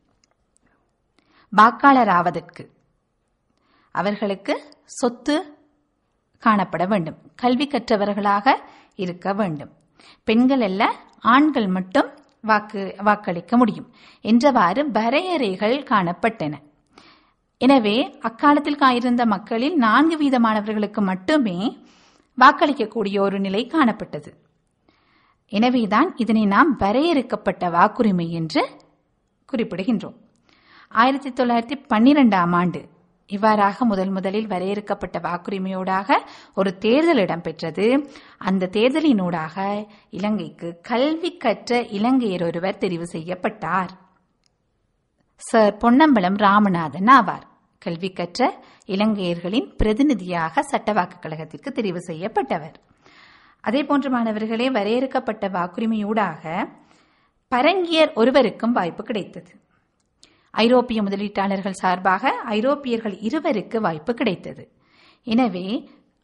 Speaker 1: வாக்காளர் ஆவதற்கு அவர்களுக்கு சொத்து காணப்பட வேண்டும் கல்வி கற்றவர்களாக இருக்க வேண்டும் பெண்கள் அல்ல ஆண்கள் மட்டும் வாக்கு வாக்களிக்க முடியும் என்றவாறு வரையறைகள் காணப்பட்டன எனவே அக்காலத்தில் இருந்த மக்களில் நான்கு வீதமானவர்களுக்கு மட்டுமே வாக்களிக்கக்கூடிய ஒரு நிலை காணப்பட்டது எனவேதான் இதனை நாம் வரையறுக்கப்பட்ட வாக்குரிமை என்று குறிப்பிடுகின்றோம் ஆயிரத்தி தொள்ளாயிரத்தி பன்னிரெண்டாம் ஆண்டு இவ்வாறாக முதல் முதலில் வரையறுக்கப்பட்ட வாக்குரிமையோடாக ஒரு தேர்தல் இடம்பெற்றது அந்த தேர்தலினூடாக இலங்கைக்கு கல்வி கற்ற இலங்கையர் ஒருவர் தெரிவு செய்யப்பட்டார் சர் பொன்னம்பலம் ராமநாதன் ஆவார் கல்வி கற்ற இலங்கையர்களின் பிரதிநிதியாக சட்டவாக்கு கழகத்திற்கு தெரிவு செய்யப்பட்டவர் அதே போன்ற மாணவர்களே வரையறுக்கப்பட்ட வாக்குரிமையூடாக பரங்கியர் ஒருவருக்கும் வாய்ப்பு கிடைத்தது ஐரோப்பிய முதலீட்டாளர்கள் சார்பாக ஐரோப்பியர்கள் இருவருக்கு வாய்ப்பு கிடைத்தது எனவே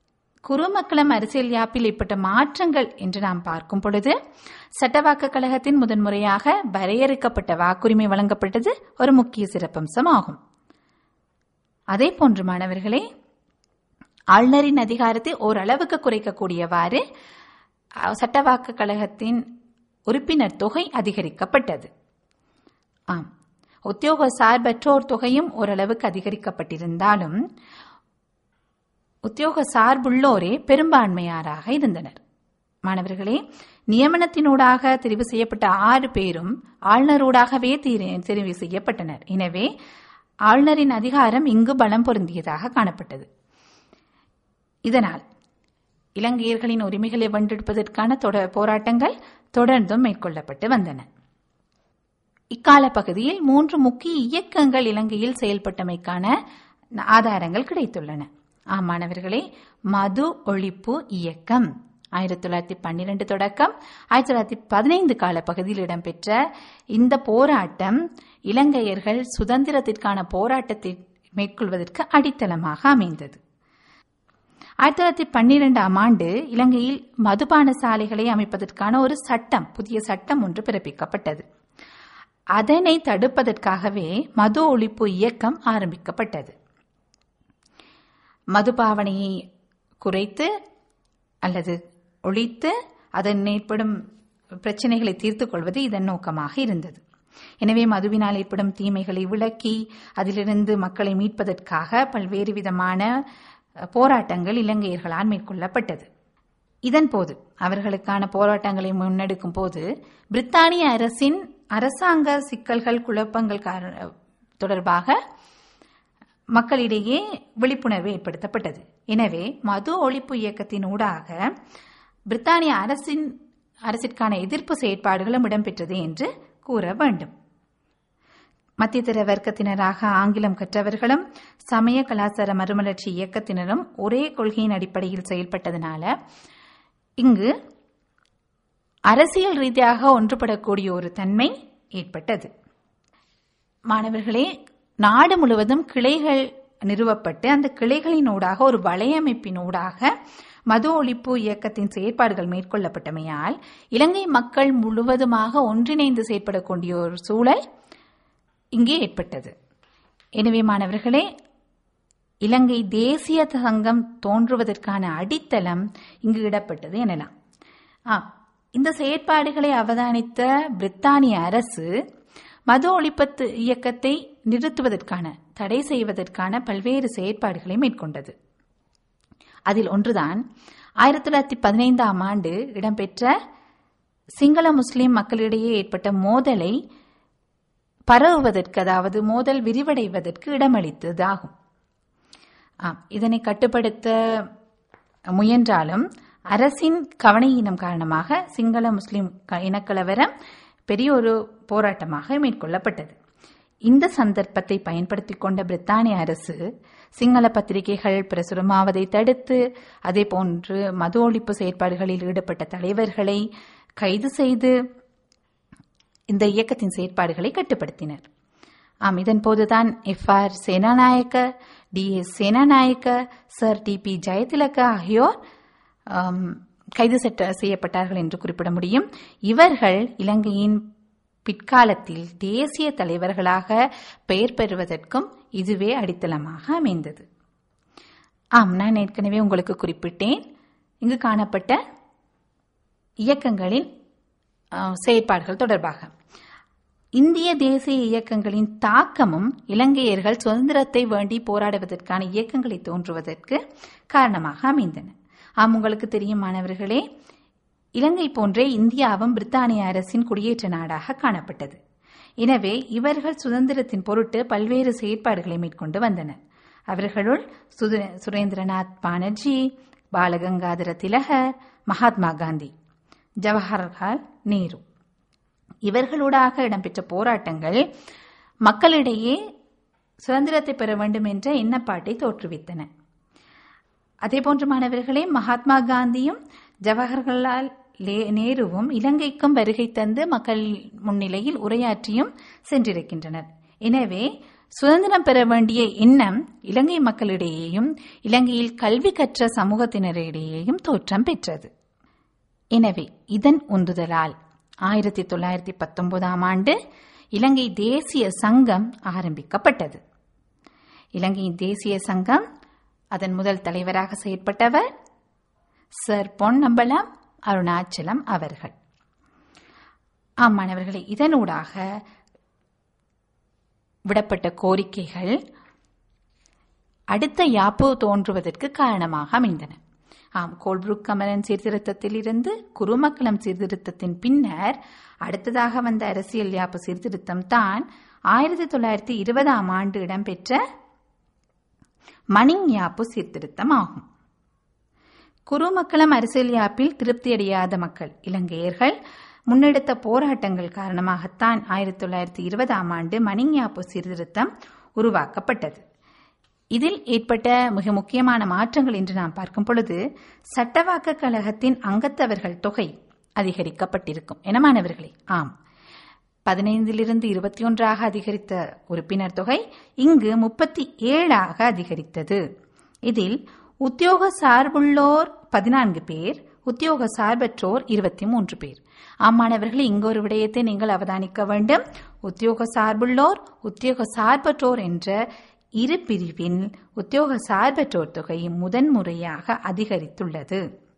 Speaker 1: குறுமக்களம் அரசியல் யாப்பில் ஏற்பட்ட மாற்றங்கள் என்று நாம் பார்க்கும் பொழுது சட்டவாக்க கழகத்தின் முதன்முறையாக வரையறுக்கப்பட்ட வாக்குரிமை வழங்கப்பட்டது ஒரு முக்கிய சிறப்பம்சமாகும் அதே போன்று மாணவர்களே ஆளுநரின் அதிகாரத்தை ஓரளவுக்கு குறைக்கக்கூடியவாறு அஹ், சட்டவாக்க கழகத்தின் உறுப்பினர் தொகை அதிகரிக்கப்பட்டது ஆம் உத்தியோக சார்பற்றோர் தொகையும் ஓரளவுக்கு அதிகரிக்கப்பட்டிருந்தாலும் உத்தியோக சார்புள்ளோரே பெரும்பான்மையாராக இருந்தனர் மாணவர்களே நியமனத்தினூடாக தெரிவு செய்யப்பட்ட ஆறு பேரும் ஆளுநரூடாகவே தீர- தெரிவு செய்யப்பட்டனர் எனவே ஆளுநரின் அதிகாரம் இங்கு பலம் பொருந்தியதாக காணப்பட்டது இதனால் இலங்கையர்களின் உரிமைகளை வென்றெடுப்பதற்கான தொட- போராட்டங்கள் தொடர்ந்தும் மேற்கொள்ளப்பட்டு வந்தன இக்கால பகுதியில் மூன்று முக்கிய இயக்கங்கள் இலங்கையில் செயல்பட்டமைக்கான ஆதாரங்கள் கிடைத்துள்ளன ஆம் மாணவர்களே மது ஒழிப்பு இயக்கம் ஆயிரத்தி தொள்ளாயிரத்தி பன்னிரண்டு தொடக்கம் ஆயிரத்தி தொள்ளாயிரத்தி பதினைந்து கால பகுதியில் இடம்பெற்ற இந்த போராட்டம் இலங்கையர்கள் சுதந்திரத்திற்கான போராட்டத்தை மேற்கொள்வதற்கு அடித்தளமாக அமைந்தது ஆயிரத்தி தொள்ளாயிரத்தி பன்னிரெண்டாம் ஆண்டு இலங்கையில் மதுபான சாலைகளை அமைப்பதற்கான ஒரு சட்டம் புதிய சட்டம் ஒன்று பிறப்பிக்கப்பட்டது அதனை தடுப்பதற்காகவே மது ஒழிப்பு இயக்கம் ஆரம்பிக்கப்பட்டது மதுபாவனையை குறைத்து அல்லது ஒழித்து அதன் ஏற்படும் பிரச்சனைகளை தீர்த்துக் கொள்வது இதன் நோக்கமாக இருந்தது எனவே மதுவினால் ஏற்படும் தீமைகளை விளக்கி அதிலிருந்து மக்களை மீட்பதற்காக பல்வேறு விதமான அஹ், போராட்டங்கள் இலங்கையர்களால் மேற்கொள்ளப்பட்டது இதன் போது அவர்களுக்கான போராட்டங்களை முன்னெடுக்கும் போது பிரித்தானிய அரசின் அரசாங்க சிக்கல்கள் குழப்பங்கள் கார- தொடர்பாக மக்களிடையே விழிப்புணர்வு ஏற்படுத்தப்பட்டது எனவே மது ஒழிப்பு இயக்கத்தின் ஊடாக பிரித்தானிய அரசின் அரசிற்கான எதிர்ப்பு செயற்பாடுகளும் இடம்பெற்றது என்று கூற வேண்டும் மத்தியதர வர்க்கத்தினராக ஆங்கிலம் கற்றவர்களும் சமய கலாச்சார மறுமலர்ச்சி இயக்கத்தினரும் ஒரே கொள்கையின் அடிப்படையில் செயல்பட்டதனால இங்கு அரசியல் ரீதியாக ஒன்றுபடக்கூடிய ஒரு தன்மை ஏற்பட்டது மாணவர்களே நாடு முழுவதும் கிளைகள் நிறுவப்பட்டு அந்த கிளைகளினூடாக ஒரு வலையமைப்பினூடாக மது ஒழிப்பு இயக்கத்தின் செயற்பாடுகள் மேற்கொள்ளப்பட்டமையால் இலங்கை மக்கள் முழுவதுமாக ஒன்றிணைந்து செயற்படக்கூடிய ஒரு சூழல் இங்கே ஏற்பட்டது எனவே மாணவர்களே இலங்கை தேசிய சங்கம் தோன்றுவதற்கான அடித்தளம் இங்கு இடப்பட்டது எனலாம் ஆ, இந்த செயற்பாடுகளை அவதானித்த பிரித்தானிய அரசு மது ஒழிப்பத்து இயக்கத்தை நிறுத்துவதற்கான தடை செய்வதற்கான பல்வேறு செயற்பாடுகளை மேற்கொண்டது அதில் ஒன்றுதான் ஆயிரத்தி தொள்ளாயிரத்தி பதினைந்தாம் ஆண்டு இடம்பெற்ற சிங்கள முஸ்லிம் மக்களிடையே ஏற்பட்ட மோதலை பரவுவதற்கு அதாவது மோதல் விரிவடைவதற்கு இடமளித்ததாகும் ஆம் இதனை கட்டுப்படுத்த முயன்றாலும் அரசின் கவனையினம் காரணமாக சிங்கள முஸ்லிம் க- இனக்கலவரம் பெரிய ஒரு போராட்டமாக மேற்கொள்ளப்பட்டது இந்த சந்தர்ப்பத்தை பயன்படுத்திக் கொண்ட பிரித்தானிய அரசு சிங்கள பத்திரிகைகள் பிரசுரமாவதை தடுத்து அதே போன்று மது ஒழிப்பு செயற்பாடுகளில் ஈடுபட்ட தலைவர்களை கைது செய்து இந்த இயக்கத்தின் செயற்பாடுகளை கட்டுப்படுத்தினர் ஆம் இதன் போதுதான் F R Senanayake D S Senanayake sir D B Jayatilaka ஆகியோர் ஆம், கைது செட்ட- செய்யப்பட்டார்கள் என்று குறிப்பிட முடியும் இவர்கள் இலங்கையின் பிற்காலத்தில் தேசிய தலைவர்களாக பெயர் பெறுவதற்கும் இதுவே அடித்தளமாக அமைந்தது ஆம் நான் ஏற்கனவே உங்களுக்கு குறிப்பிட்டேன் இங்கு காணப்பட்ட இயக்கங்களின் அஹ், செயற்பாடுகள் தொடர்பாக இந்திய தேசிய இயக்கங்களின் தாக்கமும் இலங்கையர்கள் சுதந்திரத்தை வேண்டி போராடுவதற்கான இயக்கங்களை தோன்றுவதற்கு காரணமாக அமைந்தன ஆம் உங்களுக்கு தெரியும் மாணவர்களே இலங்கை போன்றே இந்தியாவும் பிரித்தானிய அரசின் குடியேற்ற நாடாக காணப்பட்டது எனவே இவர்கள் சுதந்திரத்தின் பொருட்டு பல்வேறு செயற்பாடுகளை மேற்கொண்டு வந்தனர் அவர்களுள் சுது- சுரேந்திரநாத் பானர்ஜி பாலகங்காதர திலகர் மகாத்மா காந்தி ஜவஹர்லால் நேரு இவர்களூடாக இடம்பெற்ற போராட்டங்கள் மக்களிடையே சுதந்திரத்தை பெற வேண்டும் என்ற எண்ணப்பாட்டை தோற்றுவித்தன அதேபோன்று மாணவர்களே மகாத்மா காந்தியும் ஜவஹர்லால் லே- நேருவும் இலங்கைக்கும் வருகை தந்து மக்கள் முன்னிலையில் உரையாற்றியும் சென்றிருக்கின்றனர் எனவே சுதந்திரம் பெற வேண்டிய எண்ணம் இலங்கை மக்களிடையேயும் இலங்கையில் கல்வி கற்ற சமூகத்தினரிடையேயும் தோற்றம் பெற்றது எனவே இதன் உந்துதலால் ஆயிரத்தி தொள்ளாயிரத்தி பத்தொன்பதாம் ஆண்டு இலங்கை தேசிய சங்கம் ஆரம்பிக்கப்பட்டது இலங்கையின் தேசிய சங்கம் அதன் முதல் தலைவராக செயற்பட்டவர் சர் பொன்னம்பலம் அருணாச்சலம் அவர்கள் ஆம் மாணவர்களே இதனூடாக விடப்பட்ட கோரிக்கைகள் அடுத்த யாப்பு தோன்றுவதற்கு காரணமாக அமைந்தன ஆம் கோல்புருக் கமரன் சீர்திருத்தத்தில் இருந்து குருமக்களம் சீர்திருத்தத்தின் பின்னர் அடுத்ததாக வந்த அரசியல் யாப்பு சீர்திருத்தம் தான் ஆயிரத்தி தொள்ளாயிரத்தி இருபதாம் ஆண்டு இடம்பெற்ற மணிங் யாப்பு சீர்திருத்தம் ஆகும் குருமக்களம் அரசியல் யாப்பில் திருப்தியடையாத மக்கள் இலங்கையர்கள் முன்னெடுத்த போராட்டங்கள் காரணமாகத்தான் ஆயிரத்தி தொள்ளாயிரத்தி இருபதாம் ஆண்டு மணிங்யாப்பு சீர்திருத்தம் உருவாக்கப்பட்டது இதில் ஏற்பட்ட மிக முக்கியமான மாற்றங்கள் என்று நாம் பார்க்கும் பொழுது சட்டவாக்க கழகத்தின் அங்கத்தவர்கள் தொகை அதிகரிக்கப்பட்டிருக்கும் எனமானவர்களே ஆம் பதினைந்திலிருந்து இருபத்தி ஒன்றாக அதிகரித்த உறுப்பினர் தொகை இங்கு முப்பத்தி ஏழாக அதிகரித்தது இதில் உத்தியோக சார்புள்ளோர் பதினான்கு பேர் உத்தியோக சார்பற்றோர் இருபத்தி மூன்று பேர் ஆமாணவர்களே இங்கு ஒரு விடயத்தை நீங்கள் அவதானிக்க வேண்டும் உத்தியோக சார்புள்ளோர் உத்தியோக சார்பற்றோர் என்ற இரு பிரிவின் உத்தியோக சார்பற்றோர் தொகை முதன்முறையாக அதிகரித்துள்ளது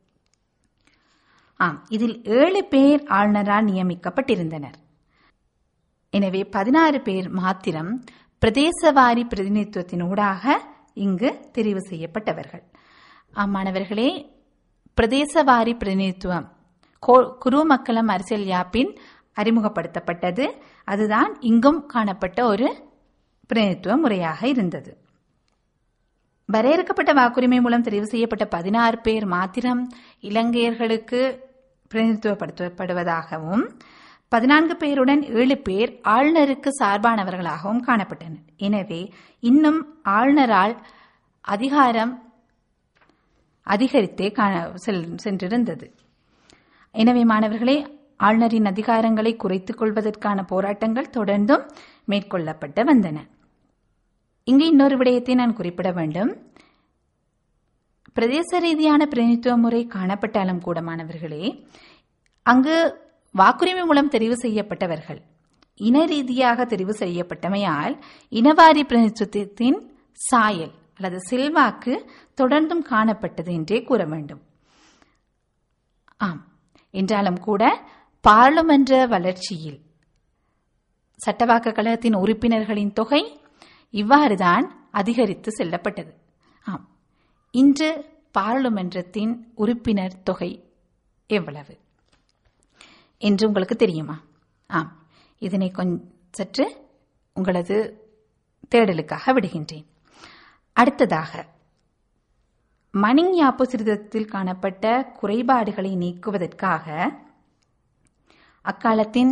Speaker 1: ஆம் இதில் ஏழு பேர் ஆளுநரால் நியமிக்கப்பட்டிருந்தனர் எனவே பதினாறு பேர் மாத்திரம் பிரதேசவாரி பிரதிநிதித்துவத்தினூடாக இங்கு தெரிவு செய்யப்பட்டவர்கள் மாணவர்களே பிரதேசவாரி பிரதிநிதித்துவம் குருமக்களம் அரசியல் யாப்பின் அறிமுகப்படுத்தப்பட்டது அதுதான் இங்கும் காணப்பட்ட ஒரு பிரதிநிதித்துவ முறையாக இருந்தது வரையறுக்கப்பட்ட வாக்குரிமை மூலம் தெரிவு செய்யப்பட்ட பதினாறு பேர் மாத்திரம் இலங்கையர்களுக்கு பிரதிநிதித்துவப்படுத்தப்படுவதாகவும் பதினான்கு பேருடன் ஏழு பேர் ஆளுநருக்கு சார்பானவர்களாகவும் காணப்பட்டனர் எனவே இன்னும் ஆளுநரால் அதிகாரம் அதிகரித்தே சென்றிருந்தது எனவே மாணவர்களே ஆளுநரின் அதிகாரங்களை குறைத்துக் கொள்வதற்கான போராட்டங்கள் தொடர்ந்தும் மேற்கொள்ளப்பட்டு வந்தன இங்கு இன்னொரு விடயத்தை நான் குறிப்பிட வேண்டும் பிரதேச ரீதியான பிரதிநிதித்துவ முறை காணப்பட்டாலும் கூட மாணவர்களே அங்கு வாக்குரிமை மூலம் தெரிவு செய்யப்பட்டவர்கள் இன ரீதியாக தெரிவு செய்யப்பட்டமையால் இனவாரி பிரதிநிதித்துவத்தின் சாயல் அல்லது செல்வாக்கு தொடர்ந்தும் காணப்பட்டது என்றே கூற வேண்டும் ஆம் என்றாலும் கூட பாராளுமன்ற வளர்ச்சியில் சட்டவாக்க கழகத்தின் உறுப்பினர்களின் தொகை இவ்வாறுதான் அதிகரித்து செல்லப்பட்டது ஆம் இன்று பாராளுமன்றத்தின் உறுப்பினர் தொகை எவ்வளவு என்று உங்களுக்கு தெரியுமா ஆம் இதனை கொஞ்சம் சற்று உங்களது தேடலுக்காக விடுகின்றேன் அடுத்ததாக மணிங் யாப்பு சிறுதத்தில் காணப்பட்ட குறைபாடுகளை நீக்குவதற்காக அக்காலத்தின்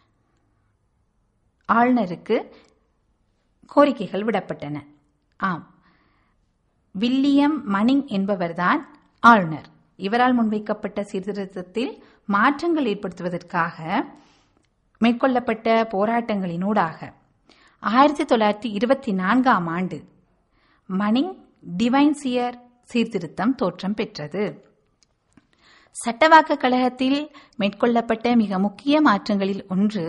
Speaker 1: ஆளுநருக்கு கோரிக்கைகள் விடப்பட்டன ஆம் வில்லியம் மணிங் என்பவர்தான் ஆளுநர் இவரால் முன்வைக்கப்பட்ட சீர்திருத்தத்தில் மாற்றங்கள் ஏற்படுத்துவதற்காக மேற்கொள்ளப்பட்ட போராட்டங்களினூடாக ஆயிரத்தி தொள்ளாயிரத்தி இருபத்தி நான்காம் ஆண்டு மணிங் டிவைன்சியர் சீர்திருத்தம் தோற்றம் பெற்றது சட்டவாக்க கழகத்தில் மேற்கொள்ளப்பட்ட மிக முக்கிய மாற்றங்களில் ஒன்று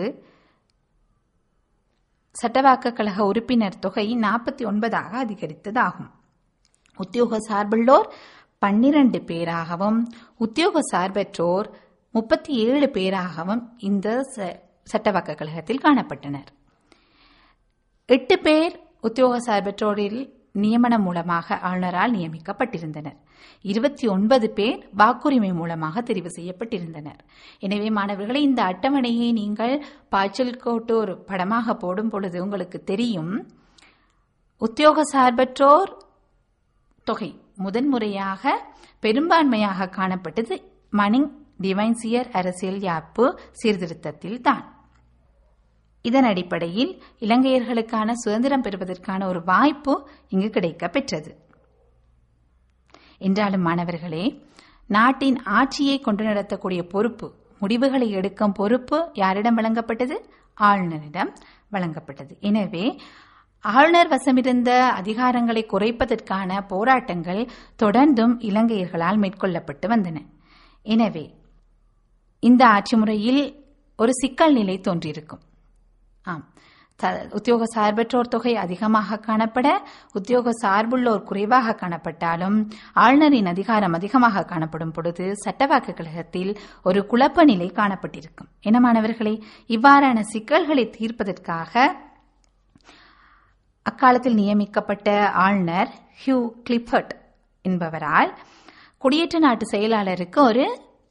Speaker 1: சட்டவாக்க கழக உறுப்பினர் தொகை நாற்பத்தி ஒன்பதாக அதிகரித்ததாகும் உத்தியோக சார்புள்ளோர் பன்னிரண்டு பேராகவும் உத்தியோக சார்பற்றோர் முப்பத்தி ஏழு பேராகவும் இந்த சட்டவாக்க கழகத்தில் காணப்பட்டனர் எட்டு பேர் உத்தியோக சார்பற்றோரில் நியமனம் மூலமாக ஆளுநரால் நியமிக்கப்பட்டிருந்தனர் இருபத்தி ஒன்பது பேர் வாக்குரிமை மூலமாக தெரிவு செய்யப்பட்டிருந்தனர் எனவே மாணவர்களை இந்த அட்டவணையை நீங்கள் பாய்ச்சல் கோட்டு ஒரு படமாக போடும் பொழுது உங்களுக்கு தெரியும் உத்தியோக சார்பற்றோர் தொகை முதன்முறையாக பெரும்பான்மையாக காணப்பட்டது மணிங் டிவைன்சியர் அரசியல் யாப்பு சீர்திருத்தத்தில் தான் இதன் அடிப்படையில் இலங்கையர்களுக்கான சுதந்திரம் பெறுவதற்கான ஒரு வாய்ப்பு இங்கு கிடைக்க பெற்றது என்றாலும் மாணவர்களே நாட்டின் ஆட்சியை கொண்டு நடத்தக்கூடிய பொறுப்பு முடிவுகளை எடுக்கும் பொறுப்பு யாரிடம் வழங்கப்பட்டது ஆளுநரிடம் வழங்கப்பட்டது எனவே ஆளுநர் வசமிருந்த அதிகாரங்களை குறைப்பதற்கான போராட்டங்கள் தொடர்ந்தும் இலங்கையர்களால் மேற்கொள்ளப்பட்டு வந்தன எனவே இந்த ஆட்சி முறையில் ஒரு சிக்கல் நிலை தோன்றியிருக்கும் ஆம் உத்தியோக சார்பற்றோர் தொகை அதிகமாக காணப்பட உத்தியோக சார்புள்ளோர் குறைவாக காணப்பட்டாலும் ஆளுநரின் அதிகாரம் அதிகமாக காணப்படும் பொழுது சட்டவாக்கு கழகத்தில் ஒரு குழப்ப நிலை காணப்பட்டிருக்கும் என மாணவர்களே இவ்வாறான சிக்கல்களை தீர்ப்பதற்காக அக்காலத்தில் நியமிக்கப்பட்ட ஆளுநர் ஹியூ கிளிஃபர்ட் என்பவரால் குடியேற்ற நாட்டு செயலாளருக்கு ஒரு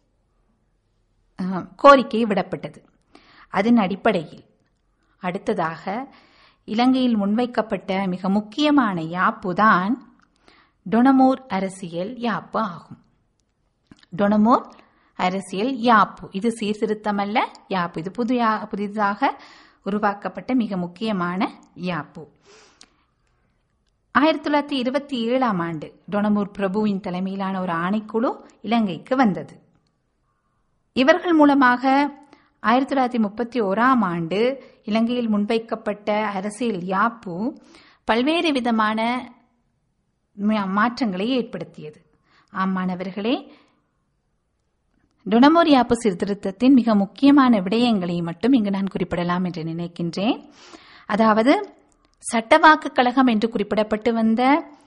Speaker 1: கோரிக்கை விடப்பட்டது அதன் அடிப்படையில் அடுத்ததாக இலங்கையில் முன்வைக்கப்பட்ட மிக முக்கியமான யாப்பு தான் டொனமோர் அரசியல் யாப்பு ஆகும் டொனமோர் அரசியல் யாப்பு இது சீர்திருத்தம் அல்ல யாப்பு இது புதிய புதிதாக உருவாக்கப்பட்ட மிக முக்கியமான யாப்பு ஆயிரத்தி தொள்ளாயிரத்தி இருபத்தி ஏழாம் ஆண்டு டொனமூர் பிரபுவின் தலைமையிலான ஒரு ஆணைக்குழு இலங்கைக்கு வந்தது இவர்கள் மூலமாக ஆயிரத்தி தொள்ளாயிரத்தி முப்பத்தி ஓராம் ஆண்டு இலங்கையில் முன்வைக்கப்பட்ட அரசியல் யாப்பு பல்வேறு விதமான மாற்றங்களை ஏற்படுத்தியது ஆம் மாணவர்களே டொனமோர் யாப்பு சீர்திருத்தத்தின் மிக முக்கியமான விடயங்களை மட்டும் இங்கு நான் குறிப்பிடலாம் என்று நினைக்கின்றேன் அதாவது சட்டவாக்கு கழகம் என்று குறிப்பிடப்பட்டு வந்த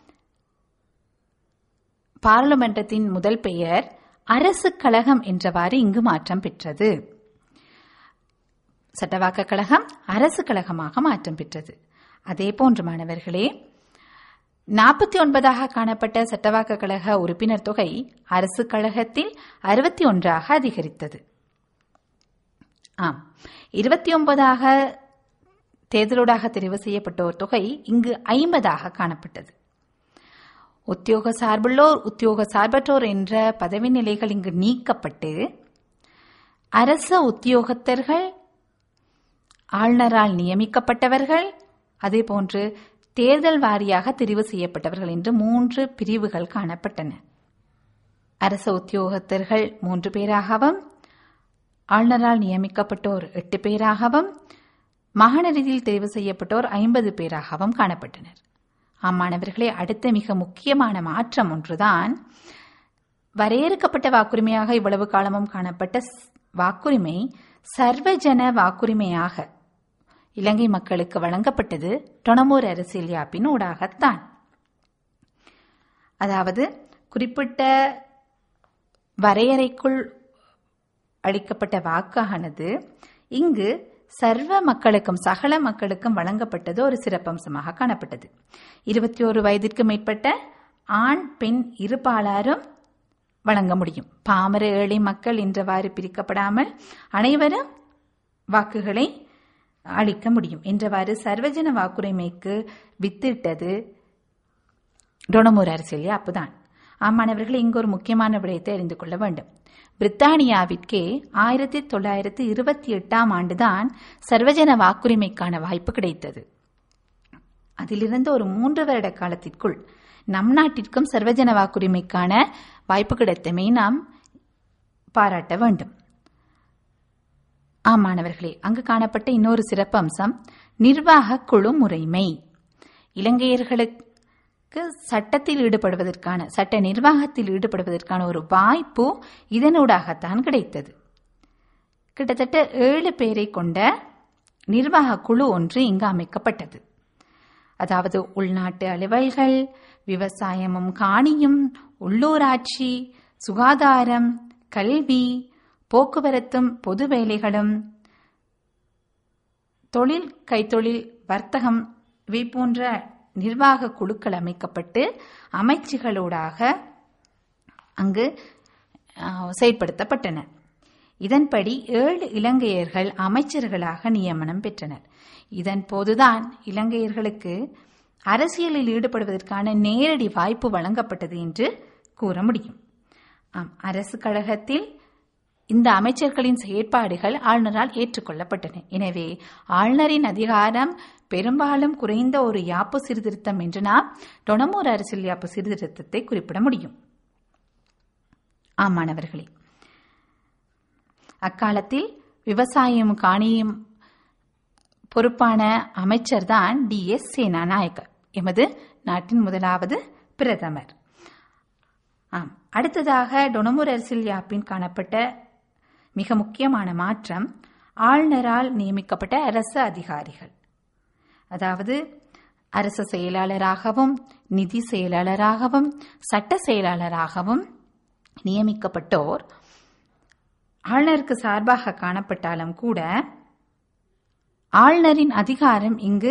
Speaker 1: பாராளுமன்றத்தின் முதல் பெயர் அரசு கழகம் என்றவாறு இங்கு மாற்றம் பெற்றது சட்டவாக்க கழகம் அரசு கழகமாக மாற்றம் பெற்றது அதே போன்று மாணவர்களே நாற்பத்தி ஒன்பதாக காணப்பட்ட சட்டவாக்க கழக உறுப்பினர் தொகை அரசு கழகத்தில் அறுபத்தி ஒன்றாக அதிகரித்தது ஆம் இருபத்தி ஒன்பதாக தேர்தலூடாக தெரிவு செய்யப்பட்டோர் தொகை இங்கு ஐம்பதாக காணப்பட்டது உத்தியோக சார்புள்ளோர் உத்தியோக சார்பற்றோர் என்ற பதவி நிலைகள் இங்கு நீக்கப்பட்டு அரச உத்தியோகத்தர்கள் ஆளுநரால் நியமிக்கப்பட்டவர்கள் அதேபோன்று தேர்தல் வாரியாக தெரிவு செய்யப்பட்டவர்கள் என்று மூன்று பிரிவுகள் காணப்பட்டன அரச உத்தியோகத்தர்கள் மூன்று பேராகவும் ஆளுநரால் நியமிக்கப்பட்டோர் எட்டு பேராகவும் மாகாண ரீதியில் தெரிவு செய்யப்பட்டோர் ஐம்பது பேராகவும் காணப்பட்டனர் அம்மாணவர்களே அடுத்த மிக முக்கியமான மாற்றம் ஒன்றுதான் வரையறுக்கப்பட்ட வாக்குரிமையாக இவ்வளவு காலமும் காணப்பட்ட வாக்குரிமை சர்வஜன வாக்குரிமையாக இலங்கை மக்களுக்கு வழங்கப்பட்டது டொனமூர் அரசியல் யாப்பின் ஊடாகத்தான் அதாவது குறிப்பிட்ட வரையறைக்குள் அளிக்கப்பட்ட வாக்கானது இங்கு சர்வ மக்களுக்கும் சகல மக்களுக்கும் வழங்கப்பட்டது ஒரு சிறப்பம்சமாக காணப்பட்டது இருபத்தி ஒரு வயதிற்கு மேற்பட்ட ஆண் பெண் இருபாலாரும் வழங்க முடியும் பாமர ஏழை மக்கள் என்றவாறு பிரிக்கப்படாமல் அனைவரும் வாக்குகளை அளிக்க முடியும் என்றவாறு சர்வஜன வாக்குரிமைக்கு வித்திட்டது டொனமூர் அரசியல் அப்போதான் ஆமாணவர்கள் இங்கு ஒரு முக்கியமான விடயத்தை அறிந்து கொள்ள வேண்டும் பிரித்தானியாவிற்கே ஆயிரத்தி தொள்ளாயிரத்தி இருபத்தி எட்டாம் ஆண்டுதான் சர்வஜன வாக்குரிமைக்கான வாய்ப்பு கிடைத்தது அதிலிருந்து ஒரு மூன்று வருட காலத்திற்குள் நம் நாட்டிற்கும் சர்வஜன வாக்குரிமைக்கான வாய்ப்பு கிடைத்தமை நாம் பாராட்ட வேண்டும் ஆமாணவர்களே அங்கு காணப்பட்ட இன்னொரு சிறப்பம்சம் நிர்வாக குழு முறைமை இலங்கையர்களுக்கு சட்டத்தில் ஈடுபடுவதற்கான சட்ட நிர்வாகத்தில் ஈடுபடுவதற்கான ஒரு வாய்ப்பு இதனூடாகத்தான் கிடைத்தது கிட்டத்தட்ட ஏழு பேரை கொண்ட நிர்வாக குழு ஒன்று இங்கு அமைக்கப்பட்டது அதாவது உள்நாட்டு அலுவல்கள் விவசாயமும் காணியும் உள்ளூராட்சி சுகாதாரம் கல்வி போக்குவரத்தும் பொது வேலைகளும் தொழில் கைத்தொழில் வர்த்தகம் இவை போன்ற நிர்வாக குழுக்கள் அமைக்கப்பட்டு அமைச்சுகளூடாக அங்கு செயற்படுத்தப்பட்டன இதன்படி ஏழு இலங்கையர்கள் அமைச்சர்களாக நியமனம் பெற்றனர் இதன் போதுதான் இலங்கையர்களுக்கு அரசியலில் ஈடுபடுவதற்கான நேரடி வாய்ப்பு வழங்கப்பட்டது என்று கூற முடியும் ஆம் அரசு கழகத்தில் இந்த அமைச்சர்களின் செயற்பாடுகள் ஆளுநரால் ஏற்றுக்கொள்ளப்பட்டன எனவே ஆளுநரின் அதிகாரம் பெரும்பாலும் குறைந்த ஒரு யாப்பு சீர்திருத்தம் என்று நாம் டொனமூர் அரசியல் யாப்பு சீர்திருத்தத்தை குறிப்பிட முடியும் ஆமாணவர்களே அக்காலத்தில் விவசாயம் காணியும் பொறுப்பான அமைச்சர் தான் டி எஸ் சேனாநாயக்கர் எமது நாட்டின் முதலாவது பிரதமர் ஆம் அடுத்ததாக டொனமுர் அரசியல் யாப்பின் காணப்பட்ட மிக முக்கியமான மாற்றம் ஆளுநரால் நியமிக்கப்பட்ட அரசு அதிகாரிகள் அதாவது அரசு செயலாளராகவும் நிதி செயலாளராகவும் சட்ட செயலாளராகவும் நியமிக்கப்பட்டோர் ஆளுநருக்கு சார்பாக காணப்பட்டாலும் கூட ஆளுநரின் அதிகாரம் இங்கு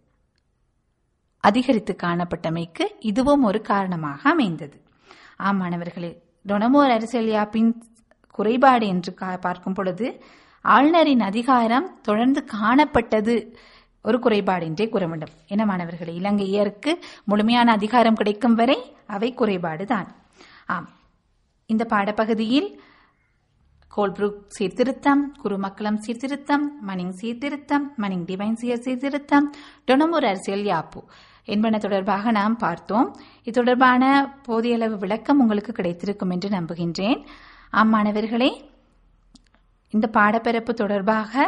Speaker 1: அதிகரித்து காணப்பட்டமைக்கு இதுவும் ஒரு காரணமாக அமைந்தது ஆம் மாணவர்களே டொனமோர் அரசியல் யாப்பின் குறைபாடு என்று பார்க்கும் பொழுது ஆளுநரின் அதிகாரம் தொடர்ந்து காணப்பட்டது ஒரு குறைபாடு என்றே கூற வேண்டும் என மாணவர்களே இலங்கையருக்கு முழுமையான அதிகாரம் கிடைக்கும் வரை அவை குறைபாடுதான் ஆம் இந்த பாடப்பகுதியில் கோல்ப்ரூக் சீர்திருத்தம் குருமக்களம் சீர்திருத்தம் மணிங் சீர்திருத்தம் மணிங் டிவைன் சீர் சீர்திருத்தம் டொனமூர் அரசியல் யாப்பு என்பன தொடர்பாக நாம் பார்த்தோம் இது தொடர்பான போதிய அளவு விளக்கம் உங்களுக்கு கிடைத்திருக்கும் என்று நம்புகின்றேன் ஆம் மாணவர்களே இந்த பாடப்பிறப்பு தொடர்பாக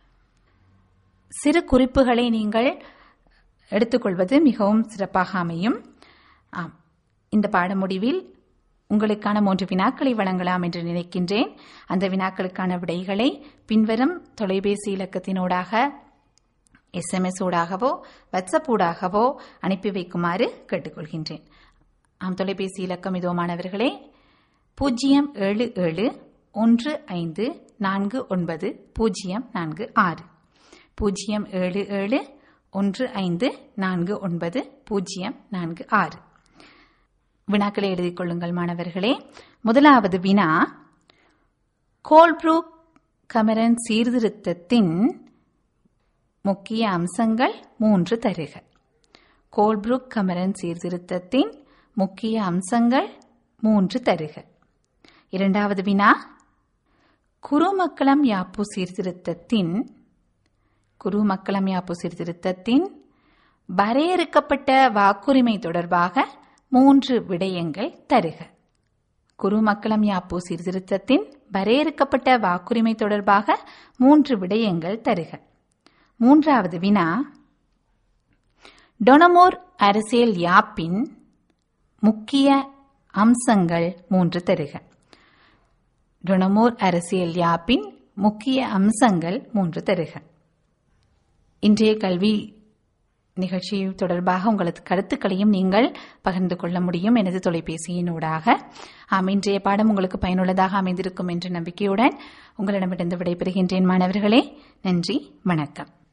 Speaker 1: சிறு குறிப்புகளை நீங்கள் எடுத்துக்கொள்வது மிகவும் சிறப்பாக அமையும் ஆம் இந்த பாட முடிவில் உங்களுக்கான மூன்று வினாக்களை வழங்கலாம் என்று நினைக்கின்றேன் அந்த வினாக்களுக்கான விடைகளை பின்வரும் தொலைபேசி இலக்கத்தினூடாக எஸ்எம்எஸ் ஊடாகவோ வாட்ஸ்அப் ஊடாகவோ அனுப்பி வைக்குமாறு கேட்டுக்கொள்கின்றேன் ஆம் தொலைபேசி இலக்கம் இதோ மாணவர்களே பூஜ்ஜியம் ஏழு ஏழு ஒன்று ஐந்து நான்கு ஒன்பது பூஜ்ஜியம் நான்கு ஆறு பூஜ்ஜியம் ஏழு ஏழு ஒன்று ஐந்து நான்கு ஒன்பது பூஜ்ஜியம் நான்கு ஆறு வினாக்களை எழுதிக் கொள்ளுங்கள் மாணவர்களே முதலாவது வினா கோல்ப்ரூக் கமரன் சீர்திருத்தத்தின் முக்கிய அம்சங்கள் மூன்று தருக கோல்ப்ரூக் கமரன் சீர்திருத்தத்தின் முக்கிய அம்சங்கள் மூன்று தருக இரண்டாவது வினா குருமக்களம் யாப்பு சீர்திருத்தத்தின் குருமக்களம் யாப்பு சீர்திருத்தத்தின் வரையறுக்கப்பட்ட வாக்குரிமை தொடர்பாக மூன்று விடயங்கள் தருக குருமக்களம் யாப்பு சீர்திருத்தத்தின் வரையறுக்கப்பட்ட வாக்குரிமை தொடர்பாக மூன்று விடயங்கள் தருக மூன்றாவது வினா டொனமோர் அரசியல் யாப்பின் முக்கிய அம்சங்கள் மூன்று தருக டொனமோர் அரசியல் யாப்பின் முக்கிய அம்சங்கள் மூன்று தருக இன்றைய கல்வி நிகழ்ச்சி தொடர்பாக உங்களது கருத்துக்களையும் நீங்கள் பகிர்ந்து கொள்ள முடியும் எனது தொலைபேசியினூடாக ஆம் இன்றைய பாடம் உங்களுக்கு பயனுள்ளதாக அமைந்திருக்கும் என்ற நம்பிக்கையுடன் உங்களிடமிருந்து விடைபெறுகின்றேன் மாணவர்களே நன்றி வணக்கம்